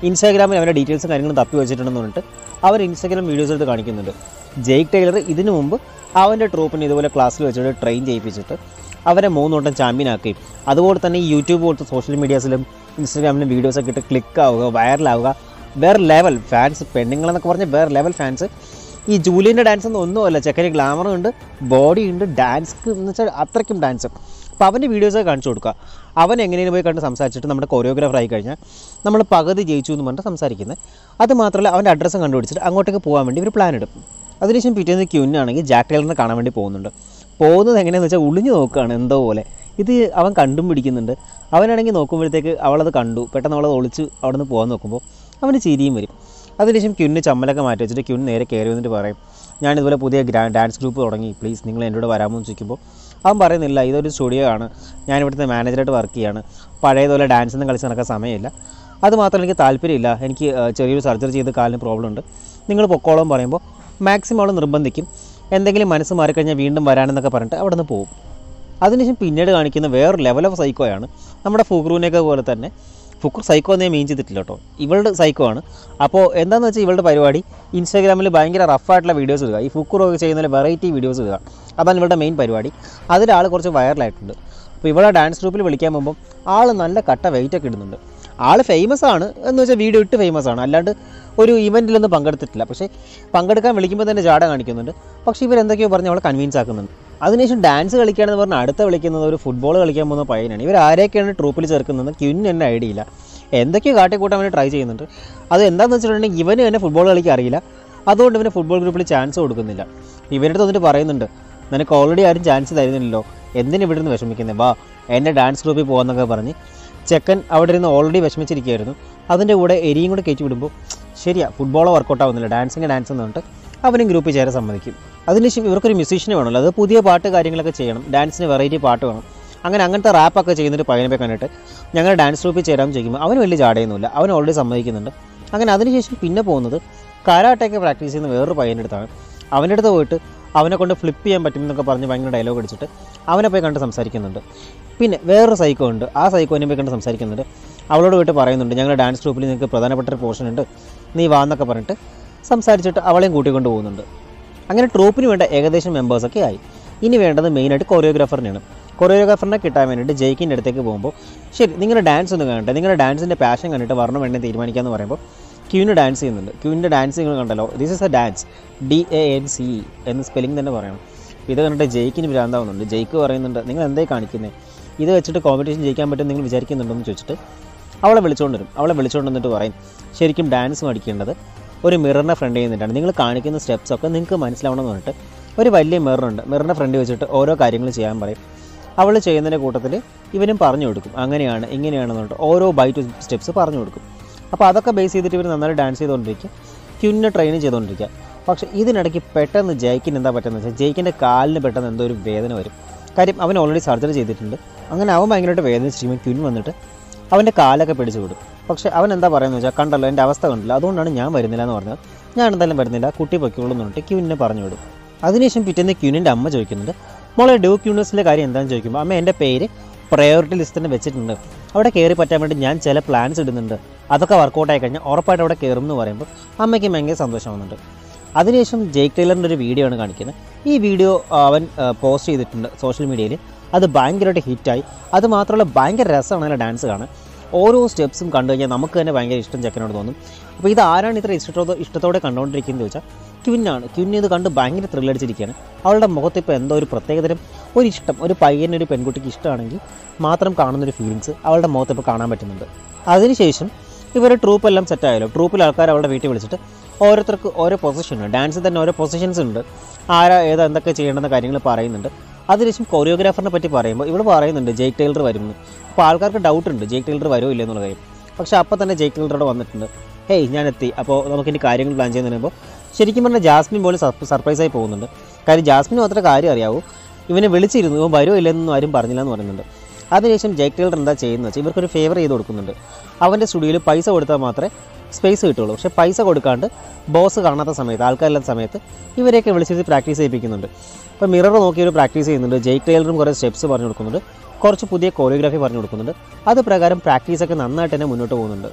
ഇൻസ്റ്റാഗ്രാമിൽ അവരുടെ ഡീറ്റെയിൽസും കാര്യങ്ങളും തപ്പി വെച്ചിട്ടുണ്ടെന്ന് പറഞ്ഞിട്ട് അവർ ഇൻസ്റ്റാഗ്രാം വീഡിയോസ് എടുത്ത് കാണിക്കുന്നുണ്ട് ജെയ്ക്ക് ടൈലർ ഇതിനു മുമ്പ് അവൻ്റെ ട്രൂപ്പിനെ ഇതുപോലെ ക്ലാസ്സിൽ വെച്ചിട്ട് ട്രെയിൻ ചെയ്യിപ്പിച്ചിട്ട് അവരെ മൂന്നോട്ടം ചാമ്പ്യൻ ആക്കുകയും അതുപോലെ തന്നെ ഈ യൂട്യൂബ് പോലത്തെ സോഷ്യൽ മീഡിയാസിലും ഇൻസ്റ്റാഗ്രാമിലും വീഡിയോസൊക്കെ ഇട്ട് ക്ലിക്ക് ആവുക വൈറലാവുക വേറെ ലെവൽ ഫാൻസ് പെണ്ണുങ്ങളെന്നൊക്കെ പറഞ്ഞ് വേറെ ലെവൽ ഫാൻസ് ഈ ജൂലിയൻ്റെ ഡാൻസ് ഒന്നും ഒന്നുമല്ല ചെക്കന് ഗ്ലാമറും ഉണ്ട് ബോഡി ഉണ്ട് ഡാൻസ് എന്ന് വെച്ചാൽ അത്രയ്ക്കും ഡാൻസ് അപ്പോൾ അവൻ്റെ വീഡിയോസൊക്കെ കാണിച്ചു കൊടുക്കുക അവൻ എങ്ങനെയും പോയി കണ്ട് സംസാരിച്ചിട്ട് നമ്മുടെ കൊറിയോഗ്രാഫർ ആയി കഴിഞ്ഞാൽ നമ്മൾ പകുതി ജയിച്ചു എന്ന് പറഞ്ഞിട്ട് സംസാരിക്കുന്നത് അത് മാത്രമല്ല അവൻ്റെ അഡ്രസ്സും കണ്ടുപിടിച്ചിട്ട് അങ്ങോട്ടേക്ക് പോകാൻ വേണ്ടി ഒരു പ്ലാൻ ഇടും അതിനുശേഷം പിറ്റേന്ന് ക്യൂനാണെങ്കിൽ ജാക്ക് ടൈലറിനെ കാണാൻ വേണ്ടി പോകുന്നുണ്ട് പോകുന്നത് എങ്ങനെയാണെന്ന് വെച്ചാൽ ഒളിഞ്ഞു നോക്കുകയാണ് എന്തോ പോലെ ഇത് അവൻ കണ്ടും പിടിക്കുന്നുണ്ട് അവനാണെങ്കിൽ നോക്കുമ്പോഴത്തേക്ക് അവളത് കണ്ടു പെട്ടെന്ന് അവളത് ഒളിച്ച് അവിടെ നിന്ന് പോകാൻ നോക്കുമ്പോൾ അവന് ചിരിയും വരും അതിനുശേഷം ക്യുന്ന് ചമ്മലൊക്കെ മാറ്റി വെച്ചിട്ട് ക്യുൻ നേരെ കയറി വന്നിട്ട് പറയും ഞാൻ ഇതുപോലെ പുതിയ ഗ്രാ ഡാൻസ് ഗ്രൂപ്പ് തുടങ്ങി പ്ലീസ് നിങ്ങൾ എൻ്റെ കൂടെ വരാമോ എന്ന് ചോദിക്കുമ്പോൾ അവൻ പറയുന്നില്ല ഇതൊരു സ്റ്റുഡിയോ ആണ് ഞാൻ ഇവിടുത്തെ മാനേജറായിട്ട് വർക്ക് ചെയ്യാണ് പഴയതുപോലെ ഡാൻസ് ഒന്നും കളിച്ച് നടക്കാൻ സമയമില്ല അത് മാത്രമല്ല എനിക്ക് താല്പര്യമില്ല എനിക്ക് ആ, ചെറിയൊരു സർജറി ചെയ്ത് കാലിന് പ്രോബ്ലം ഉണ്ട് നിങ്ങൾ പൊക്കോളം പറയുമ്പോൾ മാക്സിമം അവൾ നിർബന്ധിക്കും എന്തെങ്കിലും മനസ്സ് മാറിക്കഴിഞ്ഞാൽ വീണ്ടും വരാനെന്നൊക്കെ പറഞ്ഞിട്ട് അവിടെ നിന്ന് പോകും അതിനുശേഷം പിന്നീട് കാണിക്കുന്ന വേറൊരു ലെവൽ ഓഫ് സൈക്കോയാണ് നമ്മുടെ ഫുക്രൂനെയൊക്കെ പോലെ തന്നെ ഫുക്ർ സൈക്കോ എന്നേ മീൻ ചെയ്തിട്ടില്ല കേട്ടോ ഇവളുടെ സൈക്കോ ആണ് അപ്പോൾ എന്താണെന്ന് വെച്ചാൽ ഇവളുടെ പരിപാടി ഇൻസ്റ്റാഗ്രാമിൽ ഭയങ്കര റഫായിട്ടുള്ള വീഡിയോസ് ഇടുക ഈ ഫുക്രൊക്കെ ചെയ്യുന്ന വെറൈറ്റി വീഡിയോസ് ഇടുക അതാണ് ഇവളുടെ മെയിൻ പരിപാടി അതിൽ ആൾ കുറച്ച് വൈറലായിട്ടുണ്ട് അപ്പോൾ ഇവളെ ഡാൻസ് ഗ്രൂപ്പിൽ വിളിക്കാൻ പോകുമ്പോൾ ആൾ നല്ല കട്ട വെയിറ്റ് ഒക്കെ ഇടുന്നുണ്ട് ആൾ ഫേമസ് ആണ് എന്ന് വെച്ചാൽ വീഡിയോ ഇട്ട് ഫേമസ് ആണ് അല്ലാണ്ട് ഒരു ഇവൻറ്റിലൊന്നും പങ്കെടുത്തിട്ടില്ല പക്ഷേ പങ്കെടുക്കാൻ വിളിക്കുമ്പോൾ തന്നെ ജാട കാണിക്കുന്നുണ്ട് പക്ഷേ ഇവരെന്തൊക്കെയോ പറഞ്ഞ് അവളെ കൺവിൻസ് ആക്കുന്നുണ്ട് അതിനുശേഷം ഡാൻസ് കളിക്കുകയാണെന്ന് പറഞ്ഞാൽ അടുത്ത വിളിക്കുന്നത് ഒരു ഫുട്ബോൾ കളിക്കാൻ പോകുന്ന പയ്യനാണ് ഇവർ ആരെയൊക്കെയാണ് ട്രൂപ്പിൽ ചേർക്കുന്നത് ക്യുന്ന് എന്നെ ഐഡിയ ഇല്ല എന്തൊക്കെയോ കാട്ടിക്കൂട്ടാൻ വേണ്ടി ട്രൈ ചെയ്യുന്നുണ്ട് അത് എന്താണെന്ന് വെച്ചിട്ടുണ്ടെങ്കിൽ ഇവന് തന്നെ ഫുട്ബോൾ കളിക്കാൻ അറിയില്ല അതുകൊണ്ട് ഇവന് ഫുട്ബോൾ ഗ്രൂപ്പിൽ ചാൻസ് കൊടുക്കുന്നില്ല ഇവരുടെ അടുത്ത് വന്നിട്ട് പറയുന്നുണ്ട് നിനക്ക് ഓൾറെഡി ആരും ചാൻസ് തരുന്നില്ലല്ലോ എന്തിനു ഇവിടെ നിന്ന് വിഷമിക്കുന്നത് വാ എൻ്റെ ഡാൻസ് ഗ്രൂപ്പിൽ പോകാമെന്നൊക്കെ പറഞ്ഞ് ചെക്കൻ അവിടെ ഇരുന്ന് ഓൾറെഡി വിഷമിച്ചിരിക്കുകയായിരുന്നു അതിൻ്റെ കൂടെ എരിയും കൂടെ കയറ്റി വിടുമ്പോൾ ശരിയാ ഫുട്ബോളോ വർക്കൗട്ട് ആവുന്നില്ല ഡാൻസിങ് ഡാൻസ് എന്ന് പറഞ്ഞിട്ട് അവനും ഗ്രൂപ്പിൽ ചേരാൻ സമ്മതിക്കും അതിനുശേഷം ഇവർക്കൊരു മ്യൂസീഷ്യനെ വേണമല്ലോ അത് പുതിയ പാട്ട് കാര്യങ്ങളൊക്കെ ചെയ്യണം ഡാൻസിന് വെറൈറ്റി പാട്ട് വേണം അങ്ങനെ അങ്ങനത്തെ റാപ്പൊക്കെ ചെയ്യുന്നൊരു പയ്യനെ കണ്ടിട്ട് ഞങ്ങൾ ഡാൻസ് ഗ്രൂപ്പിൽ ചേരാൻ ചോദിക്കുമ്പോൾ അവന് വലിയ ചാടയൊന്നുമില്ല അവൻ ഓൾറെഡി സമ്മതിക്കുന്നുണ്ട് അങ്ങനെ അതിനുശേഷം പിന്നെ പോകുന്നത് കരാട്ടയൊക്കെ പ്രാക്ടീസ് ചെയ്യുന്ന വേറൊരു പയ്യൻ്റെ അടുത്താണ് അവൻ്റെ അടുത്ത് പോയിട്ട് അവനെ കൊണ്ട് ഫ്ലിപ്പ് ചെയ്യാൻ പറ്റുമെന്നൊക്കെ പറഞ്ഞ് ഭയങ്കര ഡയലോഗ് അടിച്ചിട്ട് അവനെ പോയി കണ്ട് സംസാരിക്കുന്നുണ്ട് പിന്നെ വേറൊരു സൈക്കോ ഉണ്ട് ആ സൈക്കോനെ പോയി കണ്ട് സംസാരിക്കുന്നുണ്ട് അവളോട് പോയിട്ട് പറയുന്നുണ്ട് ഞങ്ങളുടെ ഡാൻസ് ഗ്രൂപ്പിൽ നിങ്ങൾക്ക് പ്രധാനപ്പെട്ട ഒരു പോർഷൻ ഉണ്ട് നീ വാ എന്നൊക്കെ പറഞ്ഞിട്ട് സംസാരിച്ചിട്ട് അവളെയും കൂട്ടിക്കൊണ്ട് പോകുന്നുണ്ട് അങ്ങനെ ട്രൂപ്പിന് വേണ്ട ഏകദേശം മെമ്പേഴ്സൊക്കെ ആയി ഇനി വേണ്ടത് മെയിനായിട്ട് കൊറിയോഗ്രാഫറിനെയാണ് കൊറിയോഗ്രാഫറിനെ കിട്ടാൻ വേണ്ടിയിട്ട് ജയിക്കിൻ്റെ അടുത്തേക്ക് പോകുമ്പോൾ ശരി നിങ്ങളുടെ ഡാൻസ് ഒന്ന് കാണട്ടെ നിങ്ങളുടെ ഡാൻസിൻ്റെ പാഷൻ കണ്ടിട്ട് വരണം വേണ്ടി തീരുമാനിക്കാമെന്ന് പറയുമ്പോൾ ക്യൂന് ഡാൻസ് ചെയ്യുന്നുണ്ട് ക്യൂവിൻ്റെ ഡാൻസ് നിങ്ങൾ കണ്ടല്ലോ this is a dance D A N C എന്ന് സ്പെല്ലിംഗ് തന്നെ പറയണം ഇത് കണ്ടിട്ട് ജയിക്കിന് ഭ്രാന്താവുന്നുണ്ട് ജയിക്ക് പറയുന്നുണ്ട് നിങ്ങൾ എന്തേ കാണിക്കുന്നത് ഇത് വെച്ചിട്ട് കോമ്പറ്റീഷൻ ജയിക്കാൻ പറ്റും നിങ്ങൾ വിചാരിക്കുന്നുണ്ടെന്ന് ചോദിച്ചിട്ട് അവളെ വിളിച്ചുകൊണ്ട് വരും അവളെ വിളിച്ചുകൊണ്ട് വന്നിട്ട് പറയും ശരിക്കും ഡാൻസ് പഠിക്കേണ്ടത് ഒരു മിററിനെ ഫ്രണ്ട് ചെയ്യുന്നിട്ടാണ് നിങ്ങൾ കാണിക്കുന്ന സ്റ്റെപ്സ് ഒക്കെ നിങ്ങൾക്ക് മനസ്സിലാവണം എന്ന് പറഞ്ഞിട്ട് ഒരു വലിയ മിററുണ്ട് മിററിനെ ഫ്രണ്ട് വെച്ചിട്ട് ഓരോ കാര്യങ്ങൾ ചെയ്യാൻ പറയും അവൾ ചെയ്യുന്നതിൻ്റെ കൂട്ടത്തിൽ ഇവനും പറഞ്ഞു കൊടുക്കും അങ്ങനെയാണ് ഇങ്ങനെയാണെന്ന് പറഞ്ഞിട്ട് ഓരോ ബൈറ്റ് സ്റ്റെപ്സ് പറഞ്ഞു കൊടുക്കും അപ്പോൾ അതൊക്കെ ബേസ് ചെയ്തിട്ട് ഇവർ നന്നായി ഡാൻസ് ചെയ്തുകൊണ്ടിരിക്കുക ക്യുന്നെ ട്രെയിൻ ചെയ്തുകൊണ്ടിരിക്കുക പക്ഷേ ഇതിനിടയ്ക്ക് പെട്ടെന്ന് ജയിക്കിന് എന്താ പറ്റുന്നത് വെച്ചാൽ ജയിക്കിൻ്റെ കാലിന് പെട്ടെന്ന് എന്തോ ഒരു വേദന വരും കാര്യം അവൻ ഓൾറെഡി സർജറി ചെയ്തിട്ടുണ്ട് അങ്ങനെ അവൻ ഭയങ്കരമായിട്ട് വേദനിച്ചിരിക്കുമ്പോൾ ക്യുൻ വന്നിട്ട് അവൻ്റെ കാലൊക്കെ പിടിച്ചു വിടും പക്ഷേ അവൻ എന്താ പറയുന്നത് വെച്ചാൽ കണ്ടല്ലോ എൻ്റെ അവസ്ഥ കണ്ടില്ല അതുകൊണ്ടാണ് ഞാൻ വരുന്നില്ല എന്ന് പറഞ്ഞത് ഞാൻ എന്തായാലും വരുന്നില്ല കുട്ടി പൊയ്ക്കോളൂ എന്ന് പറഞ്ഞിട്ട് ക്യൂവിനെ പറഞ്ഞു വിടും അതിനുശേഷം പിറ്റേന്ന് ക്യൂനിൻ്റെ അമ്മ ചോദിക്കുന്നുണ്ട് മോളെ ഡ്യൂക്ക് യൂണിവേഴ്സിലെ കാര്യം എന്താണെന്ന് ചോദിക്കുമ്പോൾ അമ്മ എൻ്റെ പേര് പ്രയോറിറ്റി ലിസ്റ്റ് തന്നെ വെച്ചിട്ടുണ്ട് അവിടെ കയറി പറ്റാൻ വേണ്ടി ഞാൻ ചില പ്ലാൻസ് ഇടുന്നുണ്ട് അതൊക്കെ വർക്കൗട്ട് ആയി കഴിഞ്ഞാൽ ഉറപ്പായിട്ട് അവിടെ കയറും എന്ന് പറയുമ്പോൾ അമ്മയ്ക്ക് ഭയങ്കര സന്തോഷമാവുന്നുണ്ട് അതിനുശേഷം ജെയ്ക്ക് ടൈലറിൻ്റെ ഒരു വീഡിയോ ആണ് കാണിക്കുന്നത് ഈ വീഡിയോ അവൻ പോസ്റ്റ് ചെയ്തിട്ടുണ്ട് സോഷ്യൽ മീഡിയയിൽ അത് ഭയങ്കരമായിട്ട് ഹിറ്റായി അത് മാത്രമല്ല ഭയങ്കര രസമാണ് അതിലെ ഡാൻസ് കാണാൻ ഓരോ സ്റ്റെപ്സും കണ്ടു കഴിഞ്ഞാൽ നമുക്ക് തന്നെ ഭയങ്കര ഇഷ്ടം ചെക്കനോട് തോന്നും അപ്പോൾ ഇത് ആരാണ് ഇത്ര ഇഷ്ടത്തോടെ ഇഷ്ടത്തോടെ കണ്ടുകൊണ്ടിരിക്കുന്നത് ചോദിച്ചാൽ ക്വിന്നാണ് ക്വിൻ ഇത് കണ്ട് ഭയങ്കര ത്രില്ലടിച്ചിരിക്കുകയാണ് അവളുടെ മുഖത്ത് ഇപ്പോൾ എന്തോ ഒരു പ്രത്യേകതരം ഒരു ഇഷ്ടം ഒരു പയ്യന് ഒരു പെൺകുട്ടിക്ക് ഇഷ്ടമാണെങ്കിൽ മാത്രം കാണുന്നൊരു ഫീലിങ്സ് അവളുടെ മുഖത്ത് ഇപ്പോൾ കാണാൻ പറ്റുന്നുണ്ട് അതിനുശേഷം ഇവരുടെ ട്രൂപ്പ് എല്ലാം സെറ്റ് ആയല്ലോ ട്രൂപ്പിൽ ആൾക്കാർ അവളുടെ വീട്ടിൽ വിളിച്ചിട്ട് ഓരോരുത്തർക്ക് ഓരോ പൊസിഷൻ ഉണ്ട് ഡാൻസിൽ തന്നെ ഓരോ പൊസിഷൻസ് ഉണ്ട് ആരാ ഏതാ എന്തൊക്കെ ചെയ്യേണ്ടെന്ന കാര്യങ്ങൾ പറയുന്നുണ്ട് അതിനുശേഷം കൊറിയോഗ്രാഫറിനെ പറ്റി പറയുമ്പോൾ ഇവിടെ പറയുന്നുണ്ട് ജെയ്ക്ക് ടൈലർ വരുന്നു അപ്പോൾ ആൾക്കാർക്ക് ഡൗട്ട് ഉണ്ട് ജെയ്ക്ക് ടൈലർ വരുമോ ഇല്ല എന്നുള്ള കാര്യം പക്ഷേ അപ്പോൾ തന്നെ ജെയ്ക്ക് ടൈലറോട് വന്നിട്ടുണ്ട് ഹേയ് ഞാൻ എത്തി അപ്പോൾ നമുക്ക് ഇനി കാര്യങ്ങൾ പ്ലാൻ ചെയ്യുന്നതിന് മുമ്പ് ശരിക്കും പറഞ്ഞാൽ ജാസ്മിൻ പോലും സർപ്രൈസ് ആയി പോകുന്നുണ്ട് കാര്യം ജാസ്മിന് മാത്രമേ കാര്യം അറിയാവൂ ഇവനെ വിളിച്ചിരുന്നു ഇവൻ വരുമോ ഇല്ലെന്നൊന്നും ആരും പറഞ്ഞില്ല എന്ന് പറയുന്നുണ്ട് അതിനുശേഷം ജെയ്ക്ക് ടൈലർ എന്താ ചെയ്യുന്നത് വെച്ചാൽ ഇവർക്കൊരു ഫേവർ ചെയ്ത് കൊടുക്കുന്നുണ്ട് അവൻ്റെ സ്റ്റുഡിയോയിൽ പൈസ കൊടുത്താൽ മാത്രമേ സ്പേസ് കിട്ടുള്ളൂ പക്ഷേ പൈസ കൊടുക്കാണ്ട് ബോസ് കാണാത്ത സമയത്ത് ആൾക്കാരില്ലാത്ത സമയത്ത് ഇവരെയൊക്കെ വിളിച്ചിട്ട് പ്രാക്ടീസ് ചെയ്യിപ്പിക്കുന്നുണ്ട് അപ്പോൾ മിറർ നോക്കി ഒരു പ്രാക്ടീസ് ചെയ്യുന്നുണ്ട് ജെയ്ക്ക് ടൈലറും കുറേ സ്റ്റെപ്സ് പറഞ്ഞു കൊടുക്കുന്നുണ്ട് കുറച്ച് പുതിയ കോറിയോഗ്രാഫി പറഞ്ഞു കൊടുക്കുന്നുണ്ട് അത് പ്രകാരം പ്രാക്ടീസൊക്കെ നന്നായിട്ട് തന്നെ മുന്നോട്ട് പോകുന്നുണ്ട്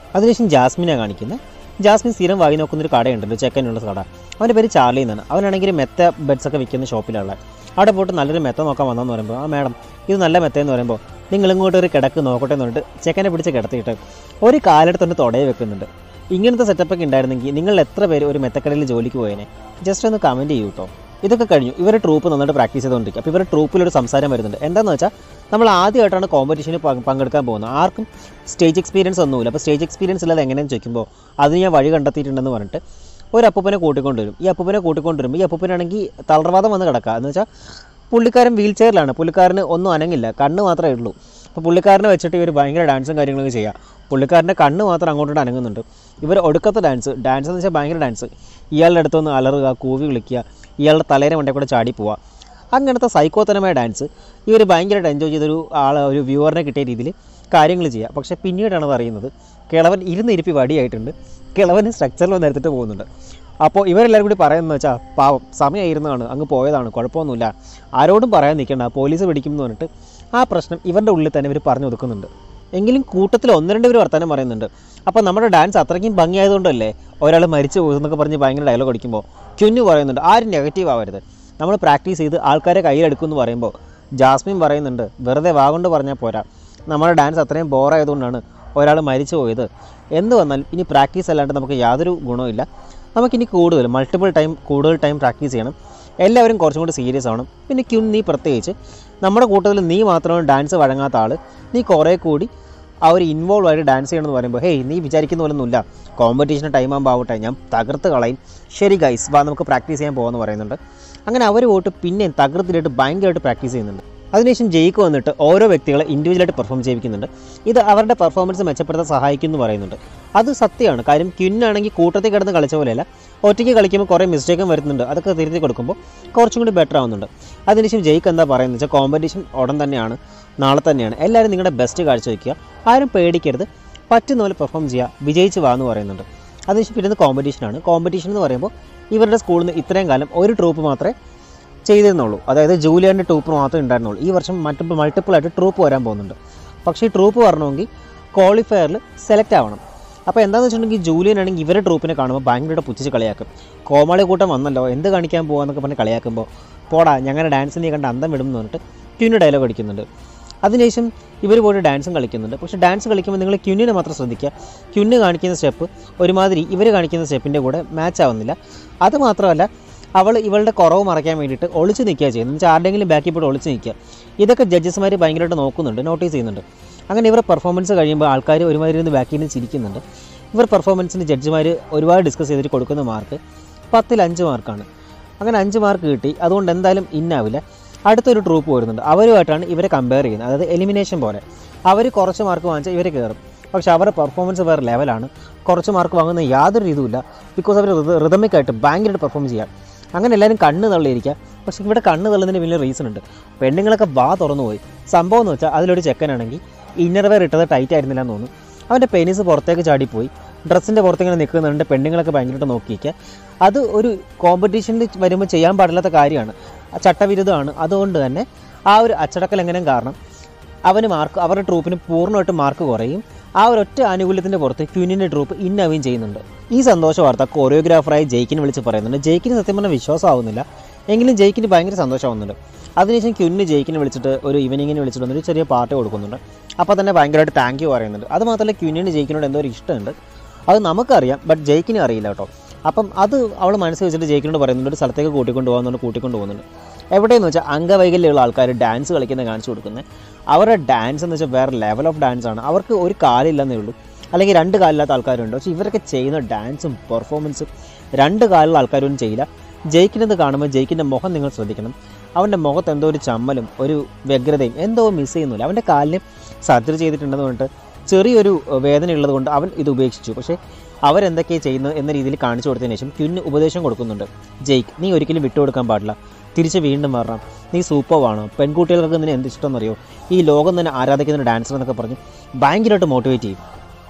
അതിനുശേഷം ജാസ്മിനെ കാണിക്കുന്നത് ജാസ്മിൻ സ്ഥിരം വായി നോക്കുന്ന ഒരു കടയുണ്ടല്ലോ ചെക്കനുള്ള കട അവൻ്റെ പേര് ചാർലി എന്നാണ് അവനാണെങ്കിൽ മെത്ത ബെഡ്സ് ഒക്കെ വിൽക്കുന്ന ഷോപ്പിലുള്ള അവിടെ പോയിട്ട് നല്ലൊരു മെത്ത നോക്കാൻ വന്നെന്ന് പറയുമ്പോൾ ആ മാഡം ഇത് നല്ല മെത്തയെന്ന് പറയുമ്പോൾ നിങ്ങൾ ഇങ്ങോട്ട് ഒരു കിടക്ക് നോക്കട്ടെ എന്ന് പറഞ്ഞിട്ട് ചെക്കനെ പിടിച്ച് കിടത്തിയിട്ട് ഒരു കാലെടുത്തുകൊണ്ട് തുടയെ വെക്കുന്നുണ്ട് ഇങ്ങനത്തെ സെറ്റപ്പൊക്കെ ഉണ്ടായിരുന്നെങ്കിൽ നിങ്ങൾ എത്ര പേര് ഒരു മെത്തക്കടയിൽ ജോലിക്ക് പോയേനെ ജസ്റ്റ് ഒന്ന് കമൻറ്റ് ചെയ്യൂ കേട്ടോ ഇതൊക്കെ കഴിഞ്ഞു ഇവരെ ട്രൂപ്പ് നന്നായിട്ട് പ്രാക്ടീസ് ചെയ്തുകൊണ്ടിരിക്കും അപ്പോൾ ഇവരുടെ ട്രൂപ്പിലൊരു സംസാരം വരുന്നുണ്ട് എന്താണെന്ന് വെച്ചാൽ നമ്മൾ ആദ്യമായിട്ടാണ് കോമ്പറ്റീഷനിൽ പങ്കെടുക്കാൻ പോകുന്നത് ആർക്കും സ്റ്റേജ് എക്സ്പീരിയൻസ് ഒന്നുമില്ല അപ്പോൾ സ്റ്റേജ് എക്സ്പീരിയൻസ് ഇല്ലാതെ എങ്ങനെയെന്ന് ചോദിക്കുമ്പോൾ അത് ഞാൻ വഴി കണ്ടെത്തിയിട്ടുണ്ടെന്ന് പറഞ്ഞിട്ട് ഒരു അപ്പൂപ്പനെ കൂട്ടിക്കൊണ്ടുവരും ഈ അപ്പൂപ്പനെ കൂട്ടിക്കൊണ്ടുവരുമ്പോൾ ഈ അപ്പൂപ്പനാണെങ്കിൽ തളർവാദം വന്ന് കിടക്കുക എന്ന് വെച്ചാൽ പുള്ളിക്കാരൻ വീൽ ചെയറിലാണ് പുള്ളിക്കാരന് ഒന്നും അനങ്ങില്ല കണ്ണ് മാത്രമേ ഉള്ളൂ അപ്പോൾ പുള്ളിക്കാരനെ വെച്ചിട്ട് ഇവർ ഭയങ്കര ഡാൻസും കാര്യങ്ങളൊക്കെ ചെയ്യുക പുള്ളിക്കാരൻ്റെ കണ്ണ് മാത്രം അങ്ങോട്ടോട്ട് അനങ്ങുന്നുണ്ട് ഇവർ ഒടുക്കത്തെ ഡാൻസ് ഡാൻസ് എന്ന് വെച്ചാൽ ഭയങ്കര ഡാൻസ് ഇയാളുടെ അടുത്തൊന്ന് അലറുക കൂവി വിളിക്കുക ഇയാളുടെ തലേനെ മണ്ടേ കൂടെ ചാടി പോവുക അങ്ങനത്തെ സൈക്കോത്തനമായ ഡാൻസ് ഇവർ ഭയങ്കരമായിട്ട് എൻജോയ് ചെയ്തൊരു ആൾ ഒരു വ്യൂവറിനെ കിട്ടിയ രീതിയിൽ കാര്യങ്ങൾ ചെയ്യുക പക്ഷേ പിന്നീടാണ് അത് അറിയുന്നത് കിളവൻ ഇരുന്നിരിപ്പി വടിയായിട്ടുണ്ട് കിളവന് സ്ട്രക്ചറിൽ വന്ന് എടുത്തിട്ട് പോകുന്നുണ്ട് അപ്പോൾ ഇവരെല്ലാവരും കൂടി പറയുന്നത് വെച്ചാൽ പാവം സമയമായിരുന്നതാണ് അങ്ങ് പോയതാണ് കുഴപ്പമൊന്നുമില്ല ആരോടും പറയാൻ നിൽക്കണ്ട പോലീസ് പിടിക്കും എന്ന് പറഞ്ഞിട്ട് ആ പ്രശ്നം ഇവരുടെ ഉള്ളിൽ തന്നെ ഇവർ പറഞ്ഞു ഒതുക്കുന്നുണ്ട് എങ്കിലും കൂട്ടത്തിൽ ഒന്ന് രണ്ട് പേര് വർത്തമാനം പറയുന്നുണ്ട് അപ്പോൾ നമ്മുടെ ഡാൻസ് അത്രയ്ക്കും ഭംഗിയായതുകൊണ്ടല്ലേ ഒരാൾ മരിച്ചു പോകുന്നൊക്കെ പറഞ്ഞ് ഭയങ്കര ഡയലോഗ് അടിക്കുമ്പോൾ ക്യുന്നു പറയുന്നുണ്ട് ആരും നെഗറ്റീവ് ആവരുത് നമ്മൾ പ്രാക്ടീസ് ചെയ്ത് ആൾക്കാരെ കയ്യിലെടുക്കുമെന്ന് പറയുമ്പോൾ ജാസ്മിൻ പറയുന്നുണ്ട് വെറുതെ വാഗൊണ്ട് പറഞ്ഞാൽ പോരാ നമ്മുടെ ഡാൻസ് അത്രയും ബോറായതുകൊണ്ടാണ് ഒരാൾ മരിച്ചു പോയത് എന്ത് വന്നാൽ ഇനി പ്രാക്ടീസ് അല്ലാണ്ട് നമുക്ക് യാതൊരു ഗുണവുമില്ല നമുക്കിനി കൂടുതൽ മൾട്ടിപ്പിൾ ടൈം കൂടുതൽ ടൈം പ്രാക്ടീസ് ചെയ്യണം എല്ലാവരും കുറച്ചും കൂടി സീരിയസ് ആവണം പിന്നെ ക്യുൻ നീ പ്രത്യേകിച്ച് നമ്മുടെ കൂട്ടത്തിൽ നീ മാത്രമാണ് ഡാൻസ് വഴങ്ങാത്ത ആൾ നീ കുറേ കൂടി ആ ഒരു ഇൻവോൾവ് ആയിട്ട് ഡാൻസ് ചെയ്യണമെന്ന് പറയുമ്പോൾ ഹേയ് നീ വിചാരിക്കുന്ന പോലൊന്നുമില്ല കോമ്പറ്റീഷന് ടൈം ആകുമ്പോൾ ആവട്ടെ ഞാൻ തകർത്ത് കളയും ശരി ഗൈസ് വാ നമുക്ക് പ്രാക്ടീസ് ചെയ്യാൻ പോകുമെന്ന് പറയുന്നുണ്ട് അങ്ങനെ അവർ പോയിട്ട് പിന്നെയും തകർത്തിലായിട്ട് ഭയങ്കരമായിട്ട് പ്രാക്ടീസ് ചെയ്യുന്നുണ്ട് അതിനുശേഷം ജയിക്ക് വന്നിട്ട് ഓരോ വ്യക്തികളെ ഇൻഡിവിജ്വലായിട്ട് പെർഫോം ചെയ്യിക്കുന്നുണ്ട് ഇത് അവരുടെ പെർഫോമൻസ് മെച്ചപ്പെടുത്താൻ സഹായിക്കും എന്ന് പറയുന്നുണ്ട് അത് സത്യമാണ് കാര്യം ക്വിന്നാണെങ്കിൽ കൂട്ടത്തിൽ കിടന്ന് കളിച്ച പോലെയല്ല ഒറ്റയ്ക്ക് കളിക്കുമ്പോൾ കുറേ മിസ്റ്റേക്കും വരുന്നുണ്ട് അതൊക്കെ തിരുത്തി കൊടുക്കുമ്പോൾ കുറച്ചും കൂടി ബെറ്റർ ആവുന്നുണ്ട് അതിനുശേഷം ജയിക്ക് എന്താ പറയുന്നത് വെച്ചാൽ കോമ്പറ്റീഷൻ ഉടൻ തന്നെയാണ് നാളെ തന്നെയാണ് എല്ലാവരും നിങ്ങളുടെ ബെസ്റ്റ് കാഴ്ചവെക്കുക ആരും പേടിക്കരുത് പറ്റുന്ന പോലെ പെർഫോം ചെയ്യുക വിജയിച്ച് വാ എന്ന് പറയുന്നുണ്ട് അതിനുശേഷം പിന്നെ കോമ്പറ്റീഷനാണ് കോമ്പറ്റീഷൻ എന്ന് പറയുമ്പോൾ ഇവരുടെ സ്കൂളിൽ നിന്ന് ഇത്രയും കാലം ഒരു ട്രൂപ്പ് മാത്രമേ ചെയ്തിരുന്നുള്ളൂ അതായത് ജൂലിയൻ്റെ ട്രൂപ്പ് മാത്രമേ ഉണ്ടായിരുന്നുള്ളൂ ഈ വർഷം മൾട്ടിപ്പിൾ മൾട്ടിപ്പിൾ ആയിട്ട് ട്രൂപ്പ് വരാൻ പോകുന്നുണ്ട് പക്ഷേ ഈ ട്രൂപ്പ് വരണമെങ്കിൽ ക്വാളിഫയറിൽ സെലക്ട് ആവണം അപ്പോൾ എന്താണെന്ന് വെച്ചിട്ടുണ്ടെങ്കിൽ ജൂലിയൻ ആണെങ്കിൽ ഇവരുടെ ട്രൂപ്പിനെ കാണുമ്പോൾ ഭയങ്കരമായിട്ട് പുച്ഛിച്ച് കളിയാക്കും കോമാളി കൂട്ടം വന്നല്ലോ എന്ത് കാണിക്കാൻ പോകാന്നൊക്കെ പറഞ്ഞ് കളിയാക്കുമ്പോൾ പോടാ ഞങ്ങളുടെ ഡാൻസ് നീ കണ്ട് അന്തം വിടും എന്ന് പറഞ്ഞിട്ട് ക്യൂന് ഡയലോഗ് അടിക്കുന്നുണ്ട് അതിനുശേഷം ഇവർ പോയിട്ട് ഡാൻസും കളിക്കുന്നുണ്ട് പക്ഷേ ഡാൻസ് കളിക്കുമ്പോൾ നിങ്ങൾ ക്യുന്നിനെ മാത്രം ശ്രദ്ധിക്കുക ക്യുന്ന് കാണിക്കുന്ന സ്റ്റെപ്പ് ഒരുമാതിരി ഇവർ കാണിക്കുന്ന സ്റ്റെപ്പിൻ്റെ കൂടെ മാച്ച് ആവുന്നില്ല അത് മാത്രമല്ല അവൾ ഇവളുടെ കുറവ് മറയ്ക്കാൻ വേണ്ടിയിട്ട് ഒളിച്ച് നിൽക്കുക ചെയ്യുന്നത് എന്ന് വെച്ചാൽ ആരുടെങ്കിലും ബാക്കിൽ പോയിട്ട് ഒളിച്ച് നിൽക്കുക ഇതൊക്കെ ജഡ്ജസ്മാർ ഭയങ്കരമായിട്ട് നോക്കുന്നുണ്ട് നോട്ടീസ് ചെയ്യുന്നുണ്ട് അങ്ങനെ ഇവർ പെർഫോമൻസ് കഴിയുമ്പോൾ ആൾക്കാർ ഒരുമാതിരി ഇരുന്ന് ബാക്കിൽ നിന്ന് ചിരിക്കുന്നുണ്ട് ഇവർ പെർഫോമൻസിന് ജഡ്ജിമാർ ഒരുപാട് ഡിസ്കസ് ചെയ്തിട്ട് കൊടുക്കുന്ന മാർക്ക് പത്തിൽ അഞ്ച് മാർക്കാണ് അങ്ങനെ അഞ്ച് മാർക്ക് കിട്ടി അതുകൊണ്ട് എന്തായാലും ഇന്നാവില്ല അടുത്തൊരു ട്രൂപ്പ് വരുന്നുണ്ട് അവരുമായിട്ടാണ് ഇവരെ കമ്പയർ ചെയ്യുന്നത് അതായത് എലിമിനേഷൻ പോലെ അവർ കുറച്ച് മാർക്ക് വാങ്ങിച്ചാൽ ഇവർ കയറും പക്ഷേ അവരുടെ പെർഫോമൻസ് വേറെ ലെവലാണ് കുറച്ച് മാർക്ക് വാങ്ങുന്ന യാതൊരു ഇതുമില്ല ബിക്കോസ് അവർ റിതമിക്കായിട്ട് ഭയങ്കരമായിട്ട് പെർഫോം ചെയ്യാം അങ്ങനെ എല്ലാവരും കണ്ണ് തള്ളിയിരിക്കുക പക്ഷേ ഇവിടെ കണ്ണ് തള്ളുന്നതിന് വലിയ റീസൺ ഉണ്ട് പെണ്ണുങ്ങളൊക്കെ വാ തുറന്നു പോയി സംഭവം എന്ന് വെച്ചാൽ അതിലൊരു ചെക്കനാണെങ്കിൽ ഇന്നർ വെയർ ഇട്ടത് ടൈറ്റ് ആയിരുന്നില്ല എന്ന് തോന്നുന്നു അവൻ്റെ പെനിസ് പുറത്തേക്ക് ചാടിപ്പോയി ഡ്രസ്സിൻ്റെ പുറത്തിങ്ങനെ നിൽക്കുന്നുണ്ട് പെണ്ണുങ്ങളൊക്കെ ഭയങ്കരമായിട്ട് നോക്കിയിരിക്കുക അത് ഒരു കോമ്പറ്റീഷനിൽ വരുമ്പോൾ ചെയ്യാൻ പാടില്ലാത്ത കാര്യമാണ് ആ ചട്ടവിരുദ്ധമാണ് അതുകൊണ്ട് തന്നെ ആ ഒരു അച്ചടക്കൽ എങ്ങനെ കാരണം അവന് മാർക്ക് അവരുടെ ട്രൂപ്പിന് പൂർണ്ണമായിട്ട് മാർക്ക് കുറയും ആ ഒരു ഒറ്റ ആനുകൂല്യത്തിൻ്റെ പുറത്ത് ക്യൂനിൻ്റെ ട്രൂപ്പ് ഇന്നാവുകയും ചെയ്യുന്നുണ്ട് ഈ സന്തോഷ വാർത്ത കൊറിയോഗ്രാഫറായി ജയിക്കിനെ വിളിച്ച് പറയുന്നുണ്ട് ജയിക്കിന് സത്യം പറഞ്ഞാൽ വിശ്വാസമാവുന്നില്ല എങ്കിലും ജയിക്കിന് ഭയങ്കര സന്തോഷമാവുന്നുണ്ട് അതിനുശേഷം ക്യുന്ന് ജയിക്കിനെ വിളിച്ചിട്ട് ഒരു ഈവനിങ്ങിന് വിളിച്ചിട്ട് വന്നൊരു ചെറിയ പാർട്ടി കൊടുക്കുന്നുണ്ട് അപ്പോൾ തന്നെ ഭയങ്കരമായിട്ട് താങ്ക് യു പറയുന്നുണ്ട് അത് മാത്രമല്ല ക്യുന്നിന് ജയിക്കിനോട് എന്തോ ഒരു ഇഷ്ടമുണ്ട് അത് നമുക്കറിയാം ബട്ട് ജയിക്കിന് അറിയില്ല കേട്ടോ അപ്പം അത് അവൾ മനസ്സിൽ വെച്ചിട്ട് ജയിക്കിനോട് പറയുന്നുണ്ട് ഒരു സ്ഥലത്തേക്ക് കൂട്ടിക്കൊണ്ട് പോകുന്നുണ്ട് കൂട്ടിക്കൊണ്ട് പോകുന്നുണ്ട് എവിടെയെന്ന് വെച്ചാൽ അംഗവൈകല്യമുള്ള ആൾക്കാർ ഡാൻസ് കളിക്കുന്നത് കാണിച്ചു കൊടുക്കുന്നത് അവരുടെ ഡാൻസ് എന്ന് വെച്ചാൽ വേറെ ലെവൽ ഓഫ് ഡാൻസ് ആണ് അവർക്ക് ഒരു കാലില്ലെന്നേ ഉള്ളൂ അല്ലെങ്കിൽ രണ്ട് കാലില്ലാത്ത ആൾക്കാരുണ്ട് പക്ഷേ ഇവരൊക്കെ ചെയ്യുന്ന ഡാൻസും പെർഫോമൻസും രണ്ട് കാലുള്ള ആൾക്കാരൊന്നും ചെയ്യില്ല ജയിക്കുന്നത് കാണുമ്പോൾ ജയിക്കിൻ്റെ മുഖം നിങ്ങൾ ശ്രദ്ധിക്കണം അവൻ്റെ മുഖത്ത് എന്തോ ഒരു ചമ്മലും ഒരു വ്യഗ്രതയും എന്തോ മിസ് ചെയ്യുന്നില്ല അവൻ്റെ കാലിന് സർജറി ചെയ്തിട്ടുണ്ടെന്ന് പറഞ്ഞിട്ട് ചെറിയൊരു വേദന ഉള്ളത് കൊണ്ട് അവൻ ഇത് ഉപേക്ഷിച്ചു പക്ഷേ അവരെന്തൊക്കെയാണ് ചെയ്യുന്നത് എന്ന രീതിയിൽ കാണിച്ചു കൊടുത്തതിന് ശേഷം ക്യുന്ന് ഉപദേശം കൊടുക്കുന്നുണ്ട് ജയിക്ക് നീ ഒരിക്കലും വിട്ടുകൊടുക്കാൻ പാടില്ല തിരിച്ച് വീണ്ടും വരണം നീ സൂപ്പറാണ് പെൺകുട്ടികൾക്ക് നിന്നെ എന്ത് ഇഷ്ടമെന്നറിയോ ഈ ലോകം തന്നെ ആരാധിക്കുന്ന ഡാൻസർ എന്നൊക്കെ പറഞ്ഞ് ഭയങ്കരമായിട്ട് മോട്ടിവേറ്റ് ചെയ്യും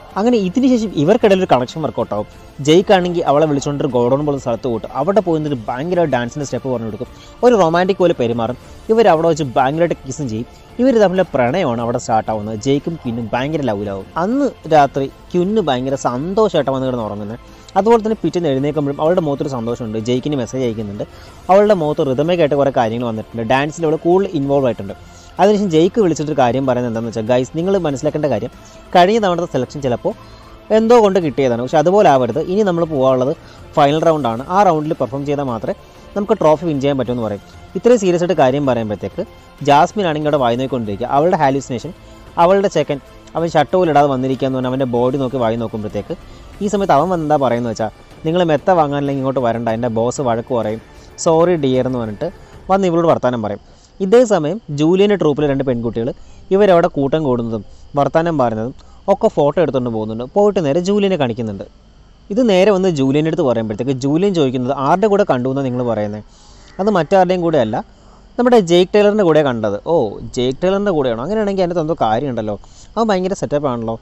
അങ്ങനെ ഇതിന് ശേഷം ഇവർക്കിടയിൽ ഒരു കണക്ഷൻ വർക്കൗട്ട് ആവും ജയ്ക്കാണെങ്കിൽ അവളെ വിളിച്ചുകൊണ്ട് ഒരു ഗോഡൗൺ പോലുള്ള സ്ഥലത്ത് പോയിട്ട് അവിടെ പോയി നിന്നിട്ട് ഭയങ്കര ഡാൻസിൻ്റെ സ്റ്റെപ്പ് പറഞ്ഞു കൊടുക്കും ഒരു റൊമാൻറ്റിക് പോലെ പെരുമാറും ഇവർ അവിടെ വെച്ച് ഭയങ്കരമായിട്ട് കിസും ചെയ്യും ഇവർ തമ്മിലെ പ്രണയമാണ് അവിടെ സ്റ്റാർട്ട് ആവുന്നത് ജയ്ക്കും ക്യുന്നും ഭയങ്കര ലൗലാവും അന്ന് രാത്രി ക്യുന്ന് ഭയങ്കര സന്തോഷമായിട്ട് വന്ന് കിടന്ന് ഉറങ്ങുന്നത് അതുപോലെ തന്നെ പിറ്റേന്ന് എഴുന്നേൽക്കുമ്പോഴും അവളുടെ മുഖത്തൊരു സന്തോഷമുണ്ട് ജയ്ക്കിന് മെസ്സേജ് അയക്കുന്നുണ്ട് അവളുടെ മുഖത്ത് റിതമേക്കായിട്ട് കുറേ കാര്യങ്ങൾ വന്നിട്ടുണ്ട് ഡാൻസിൽ അവൾ കൂടുതൽ ഇൻവോൾവ് ആയിട്ടുണ്ട് അതിനുശേഷം ജയ്ക്ക് വിളിച്ചിട്ട് കാര്യം പറയുന്നത് എന്താണെന്ന് വെച്ചാൽ ഗൈസ് നിങ്ങൾ മനസ്സിലാക്കേണ്ട കാര്യം കഴിഞ്ഞ തവണത്തെ സെലക്ഷൻ ചിലപ്പോൾ എന്തോ കൊണ്ട് കിട്ടിയതാണ് പക്ഷെ അതുപോലെ ആവരുത് ഇനി നമ്മൾ പോകാനുള്ളത് ഫൈനൽ റൗണ്ടാണ് ആ റൗണ്ടിൽ പെർഫോം ചെയ്താൽ മാത്രമേ നമുക്ക് ട്രോഫി വിൻ ചെയ്യാൻ പറ്റുമെന്ന് പറയും ഇത്രയും സീരിയസ് ആയിട്ട് കാര്യം പറയുമ്പോഴത്തേക്ക് ജാസ്മിൻ ആണെങ്കിൽ അവിടെ വായി നോക്കിക്കൊണ്ടിരിക്കുക അവളുടെ ഹാലുസിനേഷൻ അവളുടെ ചെക്കൻ അവൻ ഷർട്ട് പോലും ഇടാതെ വന്നിരിക്കുക എന്ന് പറഞ്ഞാൽ അവൻ്റെ ബോഡി നോക്കി വായി നോക്കുമ്പോഴത്തേക്ക് ഈ സമയത്ത് അവൻ വന്നെന്താ പറയുന്നത് വെച്ചാൽ നിങ്ങൾ മെത്ത വാങ്ങാനില്ലെങ്കിൽ ഇങ്ങോട്ട് വരണ്ട എൻ്റെ ബോസ് വഴക്ക് പറയും സോറി ഡിയർ എന്ന് പറഞ്ഞിട്ട് വന്ന് ഇവളോട് വർത്താനം പറയും ഇതേ സമയം ജൂലിയൻ്റെ ട്രൂപ്പിലെ രണ്ട് പെൺകുട്ടികൾ ഇവരവിടെ കൂട്ടം കൂടുന്നതും വർത്താനം പറയുന്നതും ഒക്കെ ഫോട്ടോ എടുത്തുകൊണ്ട് പോകുന്നുണ്ട് പോയിട്ട് നേരെ ജൂലിയനെ കാണിക്കുന്നുണ്ട് ഇത് നേരെ വന്ന് ജൂലിയൻ്റെ അടുത്ത് പറയുമ്പോഴത്തേക്ക് ജൂലിയൻ ചോദിക്കുന്നത് ആരുടെ കൂടെ കണ്ടു എന്നാണ് നിങ്ങൾ പറയുന്നത് അത് മറ്റാരുടെയും കൂടെ അല്ല നമ്മുടെ ജേക്ക് ടൈലറിൻ്റെ കൂടെ കണ്ടത് ഓ ജേക്ക് ടൈലറിൻ്റെ കൂടെയാണോ അങ്ങനെയാണെങ്കിൽ അതിനകത്ത് എന്തോ കാര്യമുണ്ടല്ലോ അവൻ ഭയങ്കര സെറ്റപ്പ് ആണല്ലോ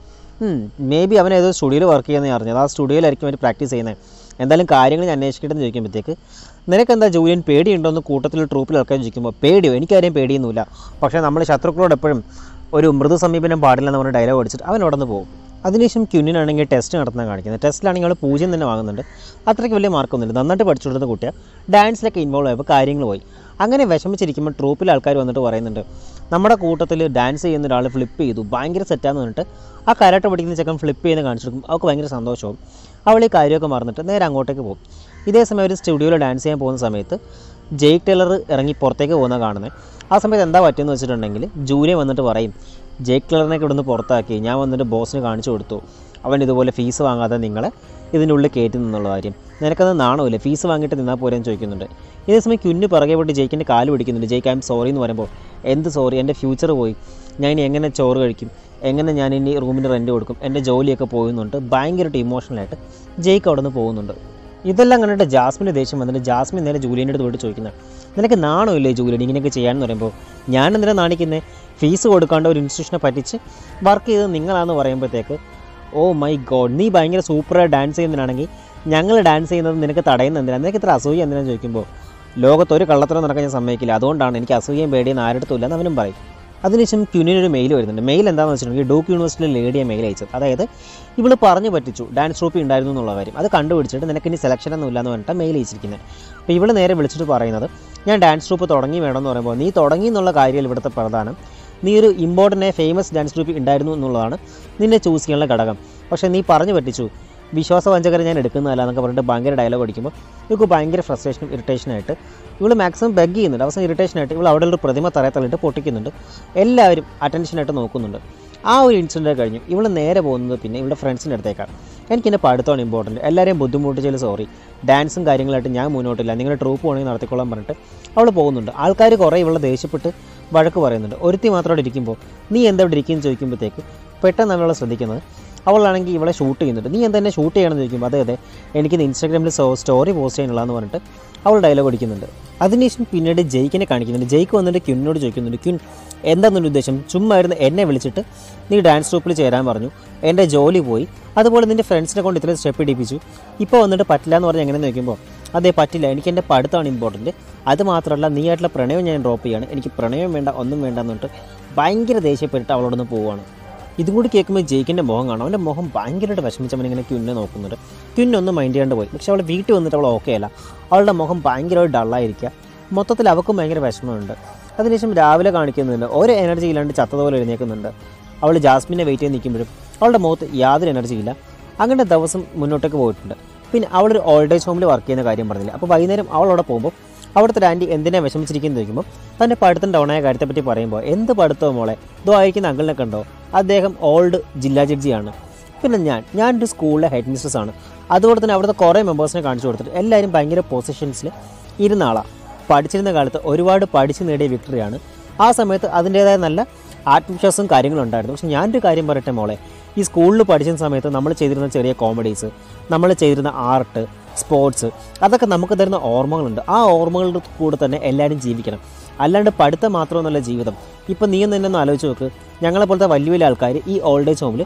മേ ബി അവൻ ഏതോ സ്റ്റുഡിയോയിൽ വർക്ക് ചെയ്യുന്നതെന്ന് അറിഞ്ഞത് ആ സ്റ്റുഡിയോയിലായിരിക്കും അവർ പ്രാക്ടീസ് ചെയ്യുന്നത് എന്തായാലും കാര്യങ്ങൾ ഞാൻ അന്വേഷിക്കട്ടെന്ന് ചോദിക്കുമ്പോഴത്തേക്ക് നിനക്കെന്താ ജൂലിയൻ പേടിയുണ്ടോയെന്ന് കൂട്ടത്തിൽ ട്രൂപ്പിൽ ഇറക്കാൻ ചോദിക്കുമ്പോൾ പേടിയോ എനിക്കാരെയും പേടിയൊന്നുമില്ല പക്ഷേ നമ്മൾ ശത്രുക്കളോട് എപ്പോഴും ഒരു മൃദു സമീപനം പാടില്ലെന്ന് പറഞ്ഞ ഡയലോഗ് അടിച്ചിട്ട് അവൻ ഉടന്ന് പോകും അതിനുശേഷം ക്യുന്നിനാണെങ്കിൽ ടെസ്റ്റ് നടത്താൻ കാണിക്കുന്നത് ടെസ്റ്റിലാണെങ്കിൽ അവൾ പൂജ്യം തന്നെ വാങ്ങുന്നുണ്ട് അത്രയ്ക്ക് വലിയ മാർക്കൊന്നുമില്ല നന്നായിട്ട് പഠിച്ചുകൊടുത്ത കുട്ടിയാണ് ഡാൻസിലൊക്കെ ഇൻവോൾവ് ആയപ്പോൾ കാര്യങ്ങൾ പോയി അങ്ങനെ വിഷമിച്ചിരിക്കുമ്പോൾ ട്രൂപ്പിൽ ആൾക്കാർ വന്നിട്ട് പറയുന്നുണ്ട് നമ്മുടെ കൂട്ടത്തിൽ ഡാൻസ് ചെയ്യുന്ന ഒരാൾ ഫ്ലിപ്പ് ചെയ്തു ഭയങ്കര സെറ്റാന്ന് പറഞ്ഞിട്ട് ആ കരാട്ട പഠിക്കുന്ന ചെക്കൻ ഫ്ലിപ്പ് ചെയ്യുന്ന കാണിച്ചു കൊടുക്കും അവൾക്ക് ഭയങ്കര സന്തോഷവും അവൾ ഈ കാര്യമൊക്കെ മറന്നിട്ട് നേരെ അങ്ങോട്ടേക്ക് പോകും ഇതേ സമയം ഒരു സ്റ്റുഡിയോയിൽ ഡാൻസ് ചെയ്യാൻ പോകുന്ന സമയത്ത് ജെയ്ക്ക് ടൈലർ ഇറങ്ങി പുറത്തേക്ക് പോകുന്ന കാണുന്നത് ആ സമയത്ത് എന്താ പറ്റുമെന്ന് വെച്ചിട്ടുണ്ടെങ്കിൽ ജൂലിയ വന്നിട്ട് പറയും ജെയ്ക്ക് ടൈലറിനെ ഇവിടുന്ന് പുറത്താക്കി ഞാൻ വന്നിട്ട് ബോസിന് കാണിച്ചു കൊടുത്തു അവൻ ഇതുപോലെ ഫീസ് വാങ്ങാതെ നിങ്ങളെ ഇതിൻ്റെ ഉള്ളിൽ കയറ്റി നിന്നുള്ള കാര്യം നിനക്കത് നാണമില്ല ഫീസ് വാങ്ങിയിട്ട് നിന്നാൽ പോരെന്ന് ചോദിക്കുന്നുണ്ട് ഇതേ സമയം കുഞ്ഞ് പിറകെ പോയിട്ട് ജയിക്കിൻ്റെ കാല് പിടിക്കുന്നുണ്ട് ജയിക്ക് ഐ എം സോറി എന്ന് പറയുമ്പോൾ എന്ത് സോറി എൻ്റെ ഫ്യൂച്ചർ പോയി ഞാൻ ഇനി എങ്ങനെ ചോറ് കഴിക്കും എങ്ങനെ ഞാൻ ഇനി റൂമിന് റെൻറ്റ് കൊടുക്കും എൻ്റെ ജോലിയൊക്കെ പോകുന്നുണ്ട് ഭയങ്കരമായിട്ട് ഇമോഷണലായിട്ട് ജയിക്ക് അവിടെ നിന്ന് പോകുന്നുണ്ട് ഇതെല്ലാം കണ്ടിട്ട് ജാസ്മിൻ്റെ ദേഷ്യം വന്നിട്ട് ജാസ്മിൻ നേരെ ജൂലിയൻ്റെ അടുത്ത് പോയിട്ട് ചോദിക്കുന്നത് നിനക്ക് നാണമില്ലേ ജൂലിയൻ ഇങ്ങനെയൊക്കെ ചെയ്യാമെന്ന് പറയുമ്പോൾ ഞാൻ എന്തിനാ നാണിക്കുന്നത് ഫീസ് കൊടുക്കാണ്ട് ഒരു ഇൻസ്റ്റിറ്റ്യൂഷനെ പറ്റിച്ച് വർക്ക് ചെയ്തത് നിങ്ങളാന്ന് പറയുമ്പോഴത്തേക്ക് ഓ മൈ ഗോഡ് നീ ഭയങ്കര സൂപ്പറായി ഡാൻസ് ചെയ്യുന്നതിനാണെങ്കിൽ ഞങ്ങൾ ഡാൻസ് ചെയ്യുന്നത് നിനക്ക് തടയുന്ന എന്തിനാണ് നിനക്ക് ഇത്ര അസൂയ എന്തിനാന്ന് ചോദിക്കുമ്പോൾ ലോകത്ത് ഒരു കള്ളത്തരം നടക്കാൻ ഞാൻ സമ്മതിക്കില്ല അതുകൊണ്ടാണ് എനിക്ക് അസൂയയും പേടിയും ആരുടെ ഇല്ല എന്ന് അവനും പറയും അതിനുശേഷം ക്യുനിനൊരു മെയിൽ വരുന്നുണ്ട് മെയിൽ എന്താണെന്ന് വെച്ചിട്ടുണ്ടെങ്കിൽ ഡൂക്ക് യൂണിവേഴ്സിറ്റിയിലെ ലേഡിയെ മെയിൽ അയച്ചത് അതായത് ഇവള് പറഞ്ഞു പറ്റിച്ചു ഡാൻസ് ട്രോപ്പി ഉണ്ടായിരുന്നു എന്നുള്ള കാര്യം അത് കണ്ടുപിടിച്ചിട്ട് നിനക്ക് ഇനി സെലക്ഷൻ ഒന്നും ഇല്ലാന്ന് പറഞ്ഞിട്ട് മെയിൽ അയച്ചിരിക്കുന്നത് അപ്പോൾ ഇവള് നേരെ വിളിച്ചിട്ട് പറയുന്നത് ഞാൻ ഡാൻസ് ട്രൂപ്പ് തുടങ്ങി വേണമെന്ന് പറയുമ്പോൾ നീ തുടങ്ങി എന്നുള്ള കാര്യം ഇവിടുത്തെ പ്രധാനം നീ ഒരു ഇമ്പോർട്ടൻ്റ് ഫേമസ് ഡാൻസ് ട്രൂപ്പ് ഉണ്ടായിരുന്നു എന്നുള്ളതാണ് നിന്നെ ചൂസ് ചെയ്യാനുള്ള ഘടകം പക്ഷേ നീ പറഞ്ഞു പറ്റിച്ചു വിശ്വാസവഞ്ചകരെ ഞാൻ എടുക്കുന്നതല്ല എന്നൊക്കെ പറഞ്ഞിട്ട് ഭയങ്കര ഡയലോഗ് അടിക്കുമ്പോൾ ഇവൾക്ക് ഭയങ്കര ഫ്രസ്ട്രേഷനും ഇറിറ്റേഷനായിട്ട് ഇവൾ മാക്സിമം ബെഗ് ചെയ്യുന്നുണ്ട് അവസാനം ഇറിറ്റേഷനായിട്ട് ഇവൾ അവിടെ ഒരു പ്രതിമ തറയെ തള്ളിയിട്ട് പൊട്ടിക്കുന്നുണ്ട് എല്ലാവരും അറ്റൻഷനായിട്ട് നോക്കുന്നുണ്ട് ആ ഒരു ഇൻസിഡൻറ്റ് കഴിഞ്ഞു ഇവൾ നേരെ പോകുന്നത് പിന്നെ ഇവളുടെ ഫ്രണ്ട്സിൻ്റെ അടുത്തേക്കാണ് എനിക്ക് എൻ്റെ പഠിത്തമാണ് ഇമ്പോർട്ടൻറ്റ് എല്ലാവരെയും ബുദ്ധിമുട്ടിച്ചാൽ സോറി ഡാൻസും കാര്യങ്ങളായിട്ട് ഞാൻ മുന്നോട്ടില്ല നിങ്ങളുടെ ട്രൂപ്പ് വേണമെങ്കിൽ നടത്തിക്കൊള്ളാൻ പറഞ്ഞിട്ട് അവൾ പോകുന്നുണ്ട് ആൾക്കാർ കുറേ ഇവളെ ദേഷ്യപ്പെട്ട് വഴക്ക് പറയുന്നുണ്ട് ഒരുത്തി മാത്രം അവിടെ ഇരിക്കുമ്പോൾ നീ എന്താ ഇവിടെ ഇരിക്കുന്നു ചോദിക്കുമ്പോഴത്തേക്ക് പെട്ടെന്ന് അവളെ ശ്രദ്ധിക്കുന്നത് അവളാണെങ്കിൽ ഇവളെ ഷൂട്ട് ചെയ്യുന്നുണ്ട് നീ എന്താ എന്നെ ഷൂട്ട് ചെയ്യണമെന്ന് ചോദിക്കുമ്പോൾ അതെ അതെ എനിക്കിത് ഇൻസ്റ്റാഗ്രാമിൽ സ്റ്റോറി പോസ്റ്റ് ചെയ്യാനുള്ളതെന്ന് പറഞ്ഞിട്ട് അവൾ ഡയലോഗ് അടിക്കുന്നുണ്ട് അതിനുശേഷം പിന്നീട് ജയ്ക്കിനെ കാണിക്കുന്നുണ്ട് ജയ്ക്ക് വന്നിട്ട് ക്യുന്നോട് ചോദിക്കുന്നുണ്ട് ക്യുൻ എന്താണെന്നൊരു ഉദ്ദേശം ചുമ്മാ ഇരുന്ന് എന്നെ വിളിച്ചിട്ട് നീ ഡാൻസ് ട്രൂപ്പിൽ ചേരാൻ പറഞ്ഞു എൻ്റെ ജോലി പോയി അതുപോലെ നിൻ്റെ ഫ്രണ്ട്സിനെ കൊണ്ട് ഇത്രയും സ്റ്റെപ്പ് ഇടിപ്പിച്ചു ഇപ്പോൾ വന്നിട്ട് പറ്റില്ല എന്ന് പറഞ്ഞ് എങ്ങനെ നോക്കുമ്പോൾ അതെ പറ്റില്ല എനിക്ക് എൻ്റെ പഠിത്തമാണ് ഇമ്പോർട്ടൻറ്റ് അത് മാത്രമല്ല നീ ആയിട്ടുള്ള പ്രണയം ഞാൻ ഡ്രോപ്പ് ചെയ്യാണ് എനിക്ക് പ്രണയം വേണ്ട ഒന്നും വേണ്ട എന്നിട്ട് ഭയങ്കര ദേഷ്യപ്പെട്ടിട്ട് അവളോടൊന്ന് പോവുകയാണ് ഇതും കൂടി കേൾക്കുമ്പോൾ ജയിക്കിൻ്റെ മുഖം കാണാം അവൻ്റെ മുഖം ഭയങ്കരമായിട്ട് വിഷമിച്ചവൻ ഇങ്ങനെ ക്യുന്നെ നോക്കുന്നുണ്ട് ക്യുന്നൊന്നും മൈൻഡ് ചെയ്യാണ്ട് പോയി പക്ഷെ അവൾ വീട്ടിൽ വന്നിട്ട് അവൾ ഓക്കെ അല്ല അവളുടെ മുഖം ഭയങ്കരമായിട്ട് ഡള്ളായിരിക്കുക മൊത്തത്തിൽ അവൾക്കും ഭയങ്കര വിഷമമുണ്ട് അതിനുശേഷം രാവിലെ കാണിക്കുന്നുണ്ട് ഒരു എനർജി ഇല്ലാണ്ട് ചത്തതുപോലെ എഴുന്നേൽക്കുന്നുണ്ട് അവൾ ജാസ്മിനെ വെയിറ്റ് ചെയ്ത് നിൽക്കുമ്പോഴും അവളുടെ മുഖത്ത് യാതൊരു എനർജി ഇല്ല അങ്ങനെ ദിവസം മുന്നോട്ടേക്ക് പോയിട്ടുണ്ട് പിന്നെ അവളൊരു ഓൾഡ് ഏജ് ഹോമിൽ വർക്ക് ചെയ്യുന്ന കാര്യം പറഞ്ഞില്ല അപ്പോൾ വൈകുന്നേരം അവളവിടെ പോകുമ്പോൾ അവിടുത്തെ ഒരു ആൻറ്റി എന്തിനാ വിഷമിച്ചിരിക്കുന്നത് ചോദിക്കുമ്പോൾ തൻ്റെ പഠിത്തം ഡൗണായ കാര്യത്തെപ്പറ്റി പറയുമ്പോൾ എന്ത് പഠിത്തമോ മോളെ ഇതോ ആയിരിക്കുന്ന അങ്കിളിനെ കണ്ടോ അദ്ദേഹം ഓൾഡ് ജില്ലാ ജഡ്ജിയാണ് പിന്നെ ഞാൻ ഞാനൊരു സ്കൂളിലെ ഹെഡ് മിസ്ട്രസ് ആണ് അതുപോലെ തന്നെ അവിടുത്തെ കുറേ മെമ്പേഴ്സിനെ കാണിച്ചു കൊടുത്തിട്ട് എല്ലാവരും ഭയങ്കര പൊസിഷൻസിൽ ഇരുന്ന ആളാണ് പഠിച്ചിരുന്ന കാലത്ത് ഒരുപാട് പഠിച്ച് നേടിയ വിക്ടറിയാണ് ആ സമയത്ത് അതിൻ്റേതായ നല്ല ആത്മവിശ്വാസവും കാര്യങ്ങളും ഉണ്ടായിരുന്നു പക്ഷെ ഞാനൊരു കാര്യം പറയട്ടെ മോളെ ഈ സ്കൂളിൽ പഠിച്ചിരുന്ന സമയത്ത് നമ്മൾ ചെയ്തിരുന്ന ചെറിയ കോമഡീസ് നമ്മൾ ചെയ്തിരുന്ന ആർട്ട് സ്പോർട്സ് അതൊക്കെ നമുക്ക് തരുന്ന ഓർമ്മകളുണ്ട് ആ ഓർമ്മകളുടെ കൂടെ തന്നെ എല്ലാവരും ജീവിക്കണം അല്ലാണ്ട് പഠിത്തം മാത്രമൊന്നുമല്ല ജീവിതം ഇപ്പം നീ തന്നെ ഒന്ന് ആലോചിച്ച് നോക്ക് ഞങ്ങളെ പോലത്തെ വലിയ വലിയ ആൾക്കാർ ഈ ഓൾഡ് ഏജ് ഹോമിൽ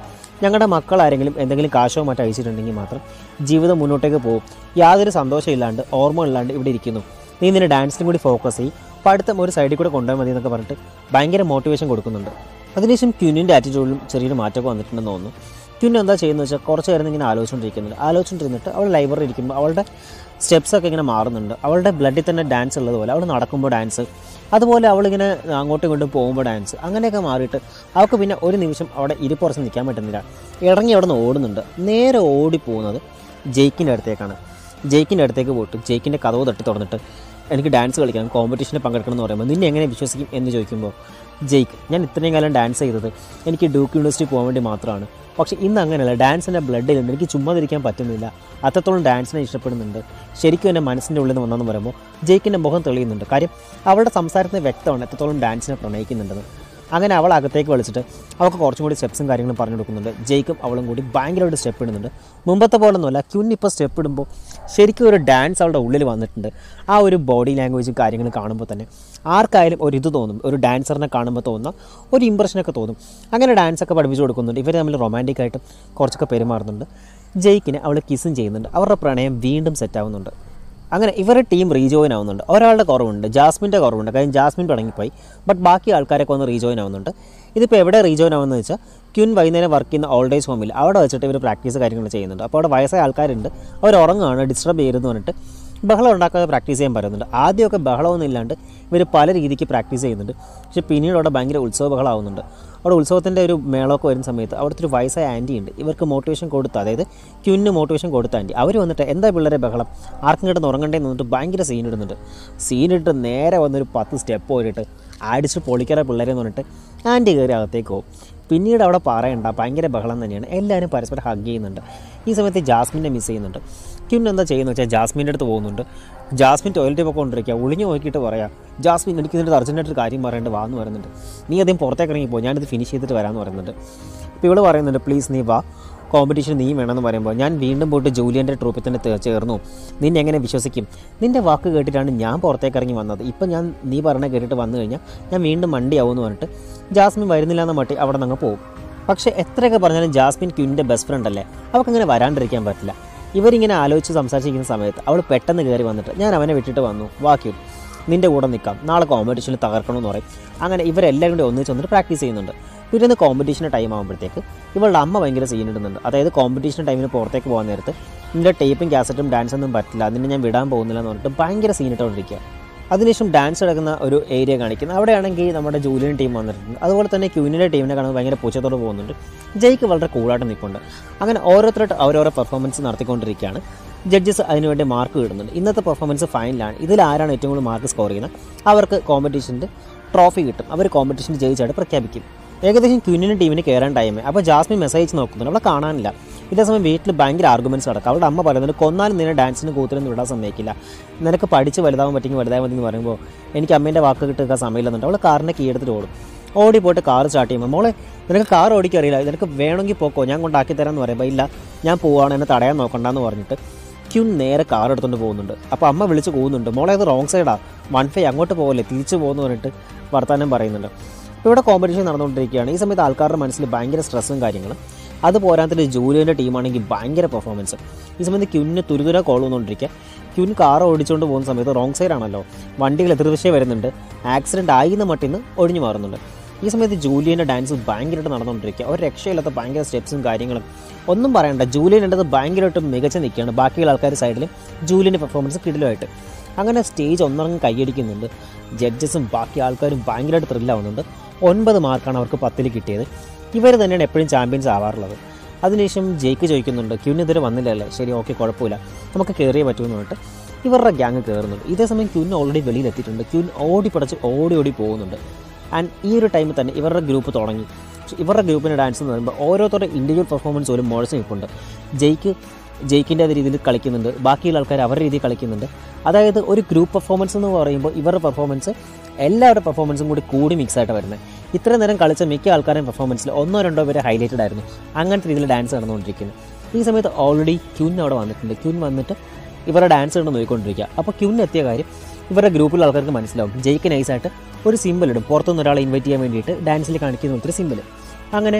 ഞങ്ങളുടെ മക്കൾ ആരെങ്കിലും എന്തെങ്കിലും കാശോ മറ്റോ അയച്ചിട്ടുണ്ടെങ്കിൽ മാത്രം ജീവിതം മുന്നോട്ടേക്ക് പോകും യാതൊരു സന്തോഷമില്ലാണ്ട് ഓർമ്മ ഇല്ലാണ്ട് ഇവിടെ ഇരിക്കുന്നു നീ നിന്റെ ഡാൻസിനും കൂടി ഫോക്കസ് ചെയ്യും പഠിത്തം ഒരു സൈഡിൽ കൂടെ കൊണ്ടുപോയാൽ മതി എന്നൊക്കെ പറഞ്ഞിട്ട് ഭയങ്കര മോട്ടിവേഷൻ കൊടുക്കുന്നുണ്ട് അതിനുശേഷം ക്യുനിൻ്റെ ആറ്റിറ്റ്യൂഡിലും ചെറിയൊരു മാറ്റമൊക്കെ വന്നിട്ടുണ്ടെന്ന് തോന്നുന്നു ക്യുൻ എന്താ ചെയ്യുന്നത് വെച്ചാൽ കുറച്ച് നേരം ഇങ്ങനെ ആലോചിച്ചുകൊണ്ടിരിക്കുന്നുണ്ട് ആലോചിച്ചുകൊണ്ടിരുന്നിട്ട് അവൾ ലൈബ്രറി ഇരിക്കുമ്പോൾ അവളുടെ സ്റ്റെപ്സ് ഒക്കെ ഇങ്ങനെ മാറുന്നുണ്ട് അവളുടെ ബ്ലഡിൽ തന്നെ ഡാൻസ് ഉള്ളതുപോലെ അവൾ നടക്കുമ്പോൾ ഡാൻസ് അതുപോലെ അവളിങ്ങനെ അങ്ങോട്ടും ഇങ്ങോട്ടും പോകുമ്പോൾ ഡാൻസ് അങ്ങനെയൊക്കെ മാറിയിട്ട് അവൾക്ക് പിന്നെ ഒരു നിമിഷം അവിടെ ഇരിപ്പുറച്ച് നിൽക്കാൻ പറ്റുന്നില്ല ഇറങ്ങി അവിടെ നിന്ന് ഓടുന്നുണ്ട് നേരെ ഓടിപ്പോകുന്നത് ജെയ്ക്കിൻ്റെ അടുത്തേക്കാണ് ജെയ്ക്കിൻ്റെ അടുത്തേക്ക് പോയിട്ട് ജെയ്ക്കിൻ്റെ കഥവ് തട്ടി തുറന്നിട്ട് എനിക്ക് ഡാൻസ് കളിക്കണം കോമ്പറ്റീഷനിൽ പങ്കെടുക്കണം എന്ന് പറയുമ്പോൾ നിന്നെ എങ്ങനെ വിശ്വസിക്കും എന്ന് ചോദിക്കുമ്പോൾ ജെയ്ക്ക് ഞാൻ ഇത്രയും കാലം ഡാൻസ് ചെയ്തത് എനിക്ക് ഡ്യൂക്ക് യൂണിവേഴ്സിറ്റി പോകാൻ വേണ്ടി മാത്രമാണ് പക്ഷേ ഇന്ന് അങ്ങനെയല്ല ഡാൻസിൻ്റെ ബ്ലഡിലുണ്ട് എനിക്ക് ചുമ്മാതിരിക്കാൻ പറ്റുന്നില്ല അത്രത്തോളം ഡാൻസിനെ ഇഷ്ടപ്പെടുന്നുണ്ട് ശരിക്കും എൻ്റെ മനസ്സിൻ്റെ ഉള്ളിൽ നിന്ന് വന്നെന്ന് പറയുമ്പോൾ ജെയ്ക്കിൻ്റെ മുഖം തെളിയുന്നുണ്ട് കാര്യം അവളുടെ സംസാരത്തിന് വ്യക്തമാണ് എത്രത്തോളം ഡാൻസിനെ പ്രണയിക്കുന്നുണ്ടെന്ന് അങ്ങനെ അവൾ അകത്തേക്ക് വിളിച്ചിട്ട് അവൾക്ക് കുറച്ചും കൂടി സ്റ്റെപ്സും കാര്യങ്ങളും പറഞ്ഞു കൊടുക്കുന്നുണ്ട് ജെയ്ക്കും അവളും കൂടി ഭയങ്കരമായിട്ട് സ്റ്റെപ്പ് ഇടുന്നുണ്ട് മുമ്പത്തെ പോലെ ഒന്നുമല്ല ക്യുൻ ഇപ്പോൾ സ്റ്റെപ്പ് ഇടുമ്പോൾ ശരിക്കും ഒരു ഡാൻസ് അവളുടെ ഉള്ളിൽ വന്നിട്ടുണ്ട് ആ ഒരു ബോഡി ലാംഗ്വേജും കാര്യങ്ങളും കാണുമ്പോൾ തന്നെ ആർക്കായാലും ഒരു ഇത് തോന്നും ഒരു ഡാൻസറിനെ കാണുമ്പോൾ തോന്നുന്ന ഒരു ഇമ്പ്രഷനൊക്കെ തോന്നും അങ്ങനെ ഡാൻസൊക്കെ പഠിപ്പിച്ചു കൊടുക്കുന്നുണ്ട് ഇവർ തമ്മിൽ റൊമാൻറ്റിക് ആയിട്ടും കുറച്ചൊക്കെ പെരുമാറുന്നുണ്ട് ജെയ്ക്കിന് അവൾ കിസ്സും ചെയ്യുന്നുണ്ട് അവരുടെ പ്രണയം വീണ്ടും സെറ്റാവുന്നുണ്ട് അങ്ങനെ ഇവരുടെ ടീം റീജോയിൻ ആവുന്നുണ്ട് ഒരാളുടെ കുറവുണ്ട് ജാസ്മിൻ്റെ കുറവുണ്ട് കാര്യം ജാസ്മിൻ തുടങ്ങിപ്പോയി ബട്ട് ബാക്കി ആൾക്കാരൊക്കെ ഒന്ന് റീജോയിൻ ആവുന്നുണ്ട് ഇതിപ്പോൾ എവിടെ റീജോയിൻ ആവുന്നത് വെച്ചാൽ ക്യുൻ വൈകുന്നേരം വർക്ക് ചെയ്യുന്ന ഓൾഡ് ഏജ് ഹോമിൽ അവിടെ വെച്ചിട്ട് ഇവർ പ്രാക്ടീസ് കാര്യങ്ങൾ ചെയ്യുന്നുണ്ട് അപ്പോൾ അവിടെ വയസ്സായ ആൾക്കാരുണ്ട് അവർ ഉറങ്ങുകയാണ് ഡിസ്റ്റർബ് ചെയ്യരുതെന്ന് പറഞ്ഞിട്ട് ബഹളം ഉണ്ടാക്കാതെ പ്രാക്ടീസ് ചെയ്യാൻ പറയുന്നുണ്ട് ആദ്യമൊക്കെ ബഹളമൊന്നും ഇല്ലാണ്ട് ഇവർ പല രീതിക്ക് പ്രാക്ടീസ് ചെയ്യുന്നുണ്ട് പക്ഷേ പിന്നീട് അവിടെ ഭയങ്കര ഉത്സവ ബഹളമാവുന്നുണ്ട് അവിടെ ഉത്സവത്തിൻ്റെ ഒരു മേളമൊക്കെ വരുന്ന സമയത്ത് അവിടുത്തെ ഒരു വയസ്സായ ആൻറ്റി ഉണ്ട് ഇവർക്ക് മോട്ടിവേഷൻ കൊടുത്ത അതായത് ക്യുന്നിന് മോട്ടിവേഷൻ കൊടുത്ത ആൻറ്റി അവർ വന്നിട്ട് എന്താ പിള്ളേരെ ബഹളം ആർക്കും കിട്ടുന്ന ഉറങ്ങണ്ടേന്ന് വന്നിട്ട് ഭയങ്കര സീൻ ഇടുന്നുണ്ട് സീനിട്ട് നേരെ വന്നൊരു പത്ത് സ്റ്റെപ്പ് പോയിട്ട് അടിച്ച് പൊളിക്കറ പിള്ളേരെ എന്ന് പറഞ്ഞിട്ട് ആൻറ്റി കയറി അകത്തേക്ക് പോകും പിന്നീട് അവിടെ പറയണ്ട ഭയങ്കര ബഹളം തന്നെയാണ് എല്ലാവരും പരസ്പരം ഹഗ് ചെയ്യുന്നുണ്ട് ഈ സമയത്ത് ജാസ്മിനെ മിസ് ചെയ്യുന്നുണ്ട് ക്യുൻ എന്താ ചെയ്യുന്നത് വെച്ചാൽ ജാസ്മിൻ്റെ അടുത്ത് പോകുന്നുണ്ട് ജാസ്മിൻ ടോയ്ലറ്റിൽ പോയിക്കൊണ്ടിരിക്കുക ഒളിഞ്ഞു നോക്കിയിട്ട് പറയാം ജാസ്മിൻ എനിക്ക് ഇതിൻ്റെ അർജൻറ്റായിട്ട് കാര്യം പറയേണ്ട വാന്ന് പറയുന്നുണ്ട് നീ അധികം പുറത്തേക്ക് ഇറങ്ങി പോകും ഞാനിത് ഫിനിഷ് ചെയ്തിട്ട് വരാമെന്ന് പറയുന്നുണ്ട് അപ്പോൾ ഇവള് പറയുന്നുണ്ട് പ്ലീസ് നീ വാ കോമ്പറ്റീഷൻ നീ വേണമെന്ന് പറയുമ്പോൾ ഞാൻ വീണ്ടും പോയിട്ട് ജൂലിയൻ്റെ ട്രൂപ്പിൽ തന്നെ തേ- ചേർന്നു നിന്നെ എങ്ങനെ വിശ്വസിക്കും നിൻ്റെ വാക്ക് കേട്ടിട്ടാണ് ഞാൻ പുറത്തേക്ക് ഇറങ്ങി വന്നത് ഇപ്പം ഞാൻ നീ പറഞ്ഞ കേട്ടിട്ട് വന്നു കഴിഞ്ഞാൽ ഞാൻ വീണ്ടും മണ്ടിയാവും എന്ന് പറഞ്ഞിട്ട് ജാസ്മിൻ വരുന്നില്ല എന്ന മട്ടി അവിടെ നിന്ന് പോകും പക്ഷേ എത്രയൊക്കെ പറഞ്ഞാലും ജാസ്മിൻ ക്യുൻ്റെ ബെസ്റ്റ് ഫ്രണ്ട് അല്ലേ അവൾക്കങ്ങനെ വരാണ്ടിരിക്കാൻ പറ്റില്ല ഇവരിങ്ങനെ ആലോചിച്ച് സംസാരിച്ചിരിക്കുന്ന സമയത്ത് അവൾ പെട്ടെന്ന് കയറി വന്നിട്ട് ഞാൻ അവനെ വിട്ടിട്ട് വന്നു വാക്യു നിൻ്റെ കൂടെ നിൽക്കാം നാളെ കോമ്പറ്റീഷനിൽ തകർക്കണമെന്ന് പറയും അങ്ങനെ ഇവരെല്ലാവരും കൂടി ഒന്നിച്ച് വന്നിട്ട് പ്രാക്ടീസ് ചെയ്യുന്നുണ്ട് പിന്നെ കോമ്പറ്റീഷൻ്റെ ടൈം ആകുമ്പോഴത്തേക്ക് ഇവളുടെ അമ്മ ഭയങ്കര സീൻ ഇടുന്നുണ്ട് അതായത് കോമ്പറ്റീഷൻ ടൈമിന് പുറത്തേക്ക് പോകാൻ നേരത്ത് നിൻ്റെ ടേപ്പും കാസറ്റും ഡാൻസൊന്നും പറ്റില്ല അതിനെ ഞാൻ വിടാൻ പോകുന്നില്ല എന്ന് പറഞ്ഞിട്ട് ഭയങ്കര സീൻ ഇട്ടുകൊണ്ടിരിക്കുക അതിനുശേഷം ഡാൻസ് നടക്കുന്ന ഒരു ഏരിയ കാണിക്കുന്നത് അവിടെയാണെങ്കിൽ നമ്മുടെ ജൂലിയൻ ടീം വന്നിട്ടുണ്ട് അതുപോലെ തന്നെ ക്യൂനിൻ്റെ ടീമിനെ കാണുമ്പോൾ ഭയങ്കര പൂച്ചത്തോടെ പോകുന്നുണ്ട് ജയ്ക്ക് വളരെ കൂളായിട്ട് നിൽപ്പുണ്ട് അങ്ങനെ ഓരോരുത്തരായിട്ട് ഓരോരോ പെർഫോമൻസ് നടത്തിക്കൊണ്ടിരിക്കുകയാണ് ജഡ്ജസ് അതിനുവേണ്ടി മാർക്ക് ഇടുന്നുണ്ട് ഇന്നത്തെ പെർഫോമൻസ് ഫൈനലാണ് ഇതിൽ ആരാണ് ഏറ്റവും കൂടുതൽ മാർക്ക് സ്കോർ ചെയ്യുന്നത് അവർക്ക് കോമ്പറ്റീഷൻ്റെ ട്രോഫി കിട്ടും അവർ കോമ്പറ്റീഷൻ ജയിച്ചായിട്ട് പ്രഖ്യാപിക്കും ഏകദേശം ക്യൂനിൻ്റെ ടീമിന് കയറാൻ ടൈം അപ്പോൾ ജാസ്മിൻ മെസ്സേജ് നോക്കുന്നുണ്ട് അവളെ കാണാനില്ല ഇതേസമയം വീട്ടിൽ ഭയങ്കര ആർഗ്യുമെൻറ്റ്സ് നടക്കും അവളുടെ അമ്മ പറയുന്നത് കൊന്നാലും നിന്നെ ഡാൻസിന് കൂത്തിനൊന്നും വിടാൻ സമ്മതിക്കില്ല നിനക്ക് പഠിച്ച് വലുതാവാൻ പറ്റുമെങ്കിൽ വലുതാൻ മതി എന്ന് പറയുമ്പോൾ എനിക്ക് അമ്മേൻ്റെ വാക്ക് കിട്ടുക സമയമില്ലെന്നുണ്ട് അവൾ കാറിനെ കീ എടുത്തിട്ട് ഓടും ഓടി പോയിട്ട് കാർ സ്റ്റാർട്ട് ചെയ്യുമ്പോൾ മോളെ നിനക്ക് കാർ ഓടിക്കാൻ അറിയില്ല നിനക്ക് വേണമെങ്കിൽ പോക്കോ ഞാൻ കൊണ്ടാക്കി തരാമെന്ന് പറയുമ്പോൾ ഇല്ല ഞാൻ പോവാണ് എന്നെ തടയാൻ നോക്കണ്ടെന്ന് പറഞ്ഞിട്ട് ക്യൂൻ നേരെ കാർ എടുത്തുകൊണ്ട് പോകുന്നുണ്ട് അപ്പോൾ അമ്മ വിളിച്ച് പോകുന്നുണ്ട് മോളെ അത് റോങ് സൈഡാ വൺ ഫൈ അങ്ങോട്ട് പോകല്ലേ തിരിച്ചു പോകുന്നു പറഞ്ഞിട്ട് വർത്താനം പറയുന്നുണ്ട് ഇപ്പോൾ ഇവിടെ കോമ്പറ്റീഷൻ നടന്നുകൊണ്ടിരിക്കുകയാണ് ഈ സമയത്ത് ആൾക്കാരുടെ മനസ്സിൽ ഭയങ്കര സ്ട്രെസ്സും കാര്യങ്ങളും അത് പോരാത്തൊരു ജൂലിയൻ്റെ ടീമാണെങ്കിൽ ഭയങ്കര പെർഫോമൻസ് ഈ സമയത്ത് ക്യൂനിന് തുരുതുര കോൾ വന്നുകൊണ്ടിരിക്കുക ക്യൂൻ കാർ ഓടിച്ചുകൊണ്ട് പോകുന്ന സമയത്ത് റോങ് സൈഡ് ആണല്ലോ വണ്ടികൾ എതിർദിശയെ വരുന്നുണ്ട് ആക്സിഡൻറ്റ് ആയി എന്ന് മട്ടിന്ന് ഒഴിഞ്ഞു മാറുന്നുണ്ട് ഈ സമയത്ത് ജൂലിയൻ്റെ ഡാൻസ് ഭയങ്കരമായിട്ട് നടന്നുകൊണ്ടിരിക്കുക ഒരു രക്ഷയില്ലാത്ത ഭയങ്കര സ്റ്റെപ്സും കാര്യങ്ങളും ഒന്നും പറയണ്ട ജൂലിയൻ ഉണ്ടത് ഭയങ്കരമായിട്ട് മികച്ച നിൽക്കുകയാണ് ബാക്കിയുള്ള ആൾക്കാർ സൈഡിലും ജൂലിയൻ്റെ പെർഫോമൻസ് കിടിലുമായിട്ട് അങ്ങനെ സ്റ്റേജ് ഒന്നറങ്ങ് കൈയടിക്കുന്നുണ്ട് ജഡ്ജസും ബാക്കി ആൾക്കാരും ഭയങ്കരമായിട്ട് ത്രില്ലാവുന്നുണ്ട് ഒൻപത് മാർക്കാണ് അവർക്ക് പത്തിൽ കിട്ടിയത് ഇവർ തന്നെയാണ് എപ്പോഴും ചാമ്പ്യൻസ് ആവാറുള്ളത് അതിനുശേഷം ജയിക്ക് ചോദിക്കുന്നുണ്ട് ക്യൂന് ഇതുവരെ വന്നില്ലല്ലേ ശരി ഓക്കെ കുഴപ്പമില്ല നമുക്ക് കയറിയേ പറ്റുമെന്ന് പറഞ്ഞിട്ട് ഇവരുടെ ഗ്യാങ് കയറുന്നുണ്ട് ഇതേ സമയം ക്യൂൻ ഓൾറെഡി വെളിയിലെത്തിയിട്ടുണ്ട് ക്യൂൻ ഓടി പടച്ച് ഓടി ഓടി പോകുന്നുണ്ട് ആൻഡ് ഈ ഒരു ടൈമിൽ തന്നെ ഇവരുടെ ഗ്രൂപ്പ് തുടങ്ങി പക്ഷേ ഇവരുടെ ഗ്രൂപ്പിൻ്റെ ഡാൻസ് എന്ന് പറയുമ്പോൾ ഓരോരുത്തരുടെ ഇൻഡിവിജ്വൽ പെർഫോമൻസ് ഒരു മോഴ്സ് നിൽപ്പുണ്ട് ജയ്ക്ക് ജയിക്കിൻ്റെ അതേ രീതിയിൽ കളിക്കുന്നുണ്ട് ബാക്കിയുള്ള ആൾക്കാർ അവരുടെ രീതിയിൽ കളിക്കുന്നുണ്ട് അതായത് ഒരു ഗ്രൂപ്പ് പെർഫോമൻസ് എന്ന് പറയുമ്പോൾ ഇവരുടെ പെർഫോമൻസ് എല്ലാവരുടെ പെർഫോമൻസും കൂടി കൂടി മിക്സ് ആയിട്ട് വരുന്നത് ഇത്ര നേരം കളിച്ച മിക്ക ആൾക്കാരുടെയും പെർഫോമൻസിൽ ഒന്നോ രണ്ടോ പേര് ഹൈലൈറ്റഡ് ആയിരുന്നു അങ്ങനത്തെ രീതിയിൽ ഡാൻസ് നടന്നുകൊണ്ടിരിക്കുന്നു ഈ സമയത്ത് ഓൾറെഡി ക്യൂൻ അവിടെ വന്നിട്ടുണ്ട് ക്യൂൻ വന്നിട്ട് ഇവരുടെ ഡാൻസ് കണ്ട് നോക്കിക്കൊണ്ടിരിക്കുക അപ്പോൾ ക്യൂൻ എത്തിയ കാര്യം ഇവരുടെ ഗ്രൂപ്പിലുള്ള ആൾക്കാർക്ക് മനസ്സിലാവും ജയിക്ക് നൈസായിട്ട് ഒരു സിമ്പിൾ ഇടും പുറത്തുനിന്ന് ഒരാളെ ഇൻവൈറ്റ് ചെയ്യാൻ വേണ്ടിയിട്ട് ഡാൻസിൽ കാണിക്കുന്ന പോലത്തെ സിമ്പിൾ അങ്ങനെ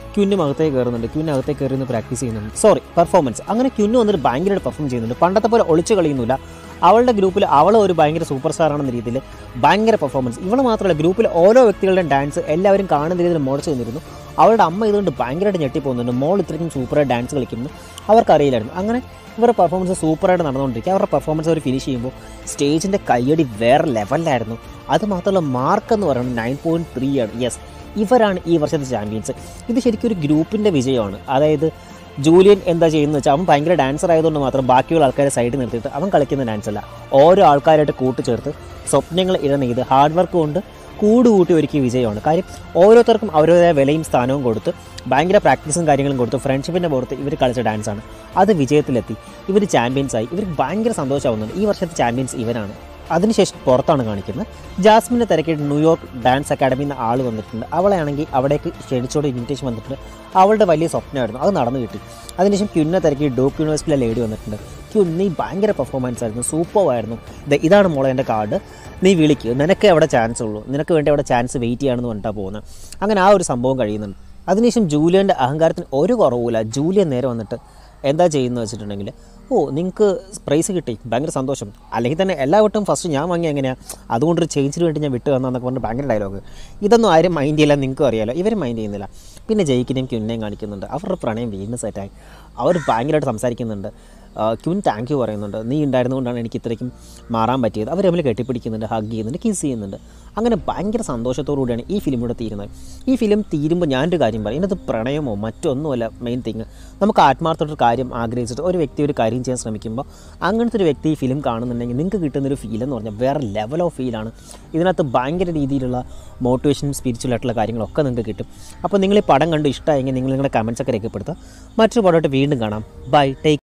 ക്യുന്നും അകത്തേക്ക് കയറുന്നുണ്ട് ക്യുന്ന് അകത്തേക്ക് കയറി നിന്ന് പ്രാക്ടീസ് ചെയ്യുന്നുണ്ട് സോറി പെർഫോമൻസ് അങ്ങനെ ക്യുന്ന് വന്നിട്ട് ഭയങ്കരമായിട്ട് പെർഫോം ചെയ്യുന്നുണ്ട് പണ്ടത്തെ പോലെ ഒളിച്ചു കളിയൊന്നുമില്ല അവളുടെ ഗ്രൂപ്പിൽ അവൾ ഒരു ഭയങ്കര സൂപ്പർ സ്റ്റാർ ആണെന്ന രീതിയിൽ ഭയങ്കര പെർഫോമൻസ് ഇവൾ മാത്രമല്ല ഗ്രൂപ്പിൽ ഓരോ വ്യക്തികളുടെയും ഡാൻസ് എല്ലാവരും കാണുന്ന രീതിയിൽ മുളച്ചു നിന്നിരുന്നു അവളുടെ അമ്മ ഇതുകൊണ്ട് ഭയങ്കരമായിട്ട് ഞെട്ടിപ്പോകുന്നുണ്ട് മോൾ ഇത്രയ്ക്കും സൂപ്പറായിട്ട് ഡാൻസ് കളിക്കുന്നു അവർക്കറിയില്ലായിരുന്നു അങ്ങനെ ഇവരുടെ പെർഫോമൻസ് സൂപ്പറായിട്ട് നടന്നുകൊണ്ടിരിക്കുക അവരുടെ പെർഫോമൻസ് അവർ ഫിനിഷ് ചെയ്യുമ്പോൾ സ്റ്റേജിൻ്റെ കയ്യടി വേറെ ലെവലിലായിരുന്നു അത് മാത്രമല്ല മാർക്ക് എന്ന് പറയുന്നത് നയൻ പോയിൻറ്റ് ത്രീ ആണ് യെസ് ഇവരാണ് ഈ വർഷത്തെ ചാമ്പ്യൻസ് ഇത് ശരിക്കും ഒരു ഗ്രൂപ്പിൻ്റെ വിജയമാണ് അതായത് ജൂലിയൻ എന്താ ചെയ്യുന്നത് വെച്ചാൽ അവൻ ഭയങ്കര ഡാൻസർ ആയതുകൊണ്ട് മാത്രം ബാക്കിയുള്ള ആൾക്കാരെ സൈഡിൽ നിർത്തിയിട്ട് അവൻ കളിക്കുന്ന ഡാൻസ് അല്ല ഓരോ ആൾക്കാരായിട്ട് കൂട്ടിച്ചേർത്ത് സ്വപ്നങ്ങൾ ഇഴനെയ്ത് ഹാർഡ് വർക്ക് കൊണ്ട് കൂടുകൂട്ടി ഒരുക്കിയ വിജയമാണ് കാര്യം ഓരോരുത്തർക്കും അവരുടേതായ വിലയും സ്ഥാനവും കൊടുത്ത് ഭയങ്കര പ്രാക്ടീസും കാര്യങ്ങളും കൊടുത്ത് ഫ്രണ്ട്ഷിപ്പിൻ്റെ പുറത്ത് ഇവർ കളിച്ച ഡാൻസാണ് അത് വിജയത്തിലെത്തി ഇവർ ചാമ്പ്യൻസായി ഇവർക്ക് ഭയങ്കര സന്തോഷമാവുന്നുണ്ട് ഈ വർഷത്തെ ചാമ്പ്യൻസ് ഇവരാണ് അതിനുശേഷം പുറത്താണ് കാണിക്കുന്നത് ജാസ്മിനെ തിരക്കിയിട്ട് ന്യൂയോർക്ക് ഡാൻസ് അക്കാഡമി എന്ന ആൾ വന്നിട്ടുണ്ട് അവളെയാണെങ്കിൽ അവിടേക്ക് ക്ഷണിച്ചോട് ഇൻവിറ്റേഷൻ വന്നിട്ടുണ്ട് അവളുടെ വലിയ സ്വപ്നമായിരുന്നു അത് നടന്നു കിട്ടി അതിനുശേഷം ക്യുന്നെ തിരക്കി ഡോപ്പ് യൂണിവേഴ്സിറ്റിയിലെ ലേഡി വന്നിട്ടുണ്ട് ക്യുൻ നീ ഭയങ്കര പെർഫോമൻസ് ആയിരുന്നു സൂപ്പറായിരുന്നു ദേ ഇതാണ് മോളെ എൻ്റെ കാർഡ് നീ വിളിക്കുക നിനക്ക് അവിടെ ചാൻസ് ഉള്ളൂ നിനക്ക് വേണ്ടി അവിടെ ചാൻസ് വെയിറ്റ് ചെയ്യാണെന്ന് പറഞ്ഞിട്ടാണ് പോകുന്നത് അങ്ങനെ ആ ഒരു സംഭവം കഴിയുന്നുണ്ട് അതിനുശേഷം ജൂലിയൻ്റെ അഹങ്കാരത്തിന് ഒരു കുറവുമില്ല ജൂലിയൻ നേരെ വന്നിട്ട് എന്താ ചെയ്യുന്നത് വെച്ചിട്ടുണ്ടെങ്കിൽ ഓ നിങ്ങൾക്ക് പ്രൈസ് കിട്ടി ഭയങ്കര സന്തോഷം അല്ലെങ്കിൽ തന്നെ എല്ലാ വട്ടവും ഫസ്റ്റ് ഞാൻ വാങ്ങി എങ്ങനെയാണ് അതുകൊണ്ടൊരു ചേഞ്ചിന് വേണ്ടി ഞാൻ വിട്ട് തന്നതെന്നൊക്കെ പറഞ്ഞ് ഭയങ്കര ഡയലോഗ് ഇതൊന്നും ആരും മൈൻഡ് ചെയ്യില്ല നിങ്ങൾക്കും അറിയാലോ ഇവർ മൈൻഡ് ചെയ്യുന്നില്ല പിന്നെ ജയിക്കിനെയും ക്യുന്നെയും കാണിക്കുന്നുണ്ട് അവരുടെ പ്രണയം വീണ്ടും സെറ്റായി അവർ ഭയങ്കരമായിട്ട് സംസാരിക്കുന്നുണ്ട് ആ, ക്യുൻ താങ്ക് യു പറയുന്നുണ്ട് നീ ഉണ്ടായിരുന്നുകൊണ്ടാണ് എനിക്ക് ഇത്രയ്ക്കും മാറാൻ പറ്റിയത് അവർ തമ്മിൽ കെട്ടിപ്പിടിക്കുന്നുണ്ട് ഹഗ് ചെയ്യുന്നുണ്ട് കിസ് ചെയ്യുന്നുണ്ട് അങ്ങനെ ഭയങ്കര സന്തോഷത്തോടു കൂടിയാണ് ഈ ഫിലിം ഇവിടെ തീരുന്നത് ഈ ഫിലിം തീരുമ്പോൾ ഞാനൊരു കാര്യം പറയും ഇതിനകത്ത് പ്രണയമോ മറ്റൊന്നുമല്ല മെയിൻ തിങ് നമുക്ക് ആത്മാർത്ഥമായിട്ടൊരു കാര്യം ആഗ്രഹിച്ചിട്ട് ഒരു വ്യക്തി ഒരു കാര്യം ചെയ്യാൻ ശ്രമിക്കുമ്പോൾ അങ്ങനത്തെ ഒരു വ്യക്തി ഈ ഫിലിം കാണുന്നുണ്ടെങ്കിൽ നിങ്ങൾക്ക് കിട്ടുന്നൊരു ഫീൽ എന്ന് പറഞ്ഞാൽ വേറെ ലെവൽ ഓഫ് ഫീലാണ് ഇതിനകത്ത് ഭയങ്കര രീതിയിലുള്ള മോട്ടിവേഷൻ സ്പിരിച്വൽ ആയിട്ടുള്ള കാര്യങ്ങളൊക്കെ നിങ്ങൾക്ക് കിട്ടും അപ്പോൾ നിങ്ങൾ ഈ പടം കണ്ട് ഇഷ്ടമായെങ്കിൽ നിങ്ങൾ നിങ്ങളുടെ കമൻസ് ഒക്കെ രേഖപ്പെടുത്തുക മറ്റൊരു പടമായിട്ട് വീണ്ടും കാണാം ബൈ ടേക്ക്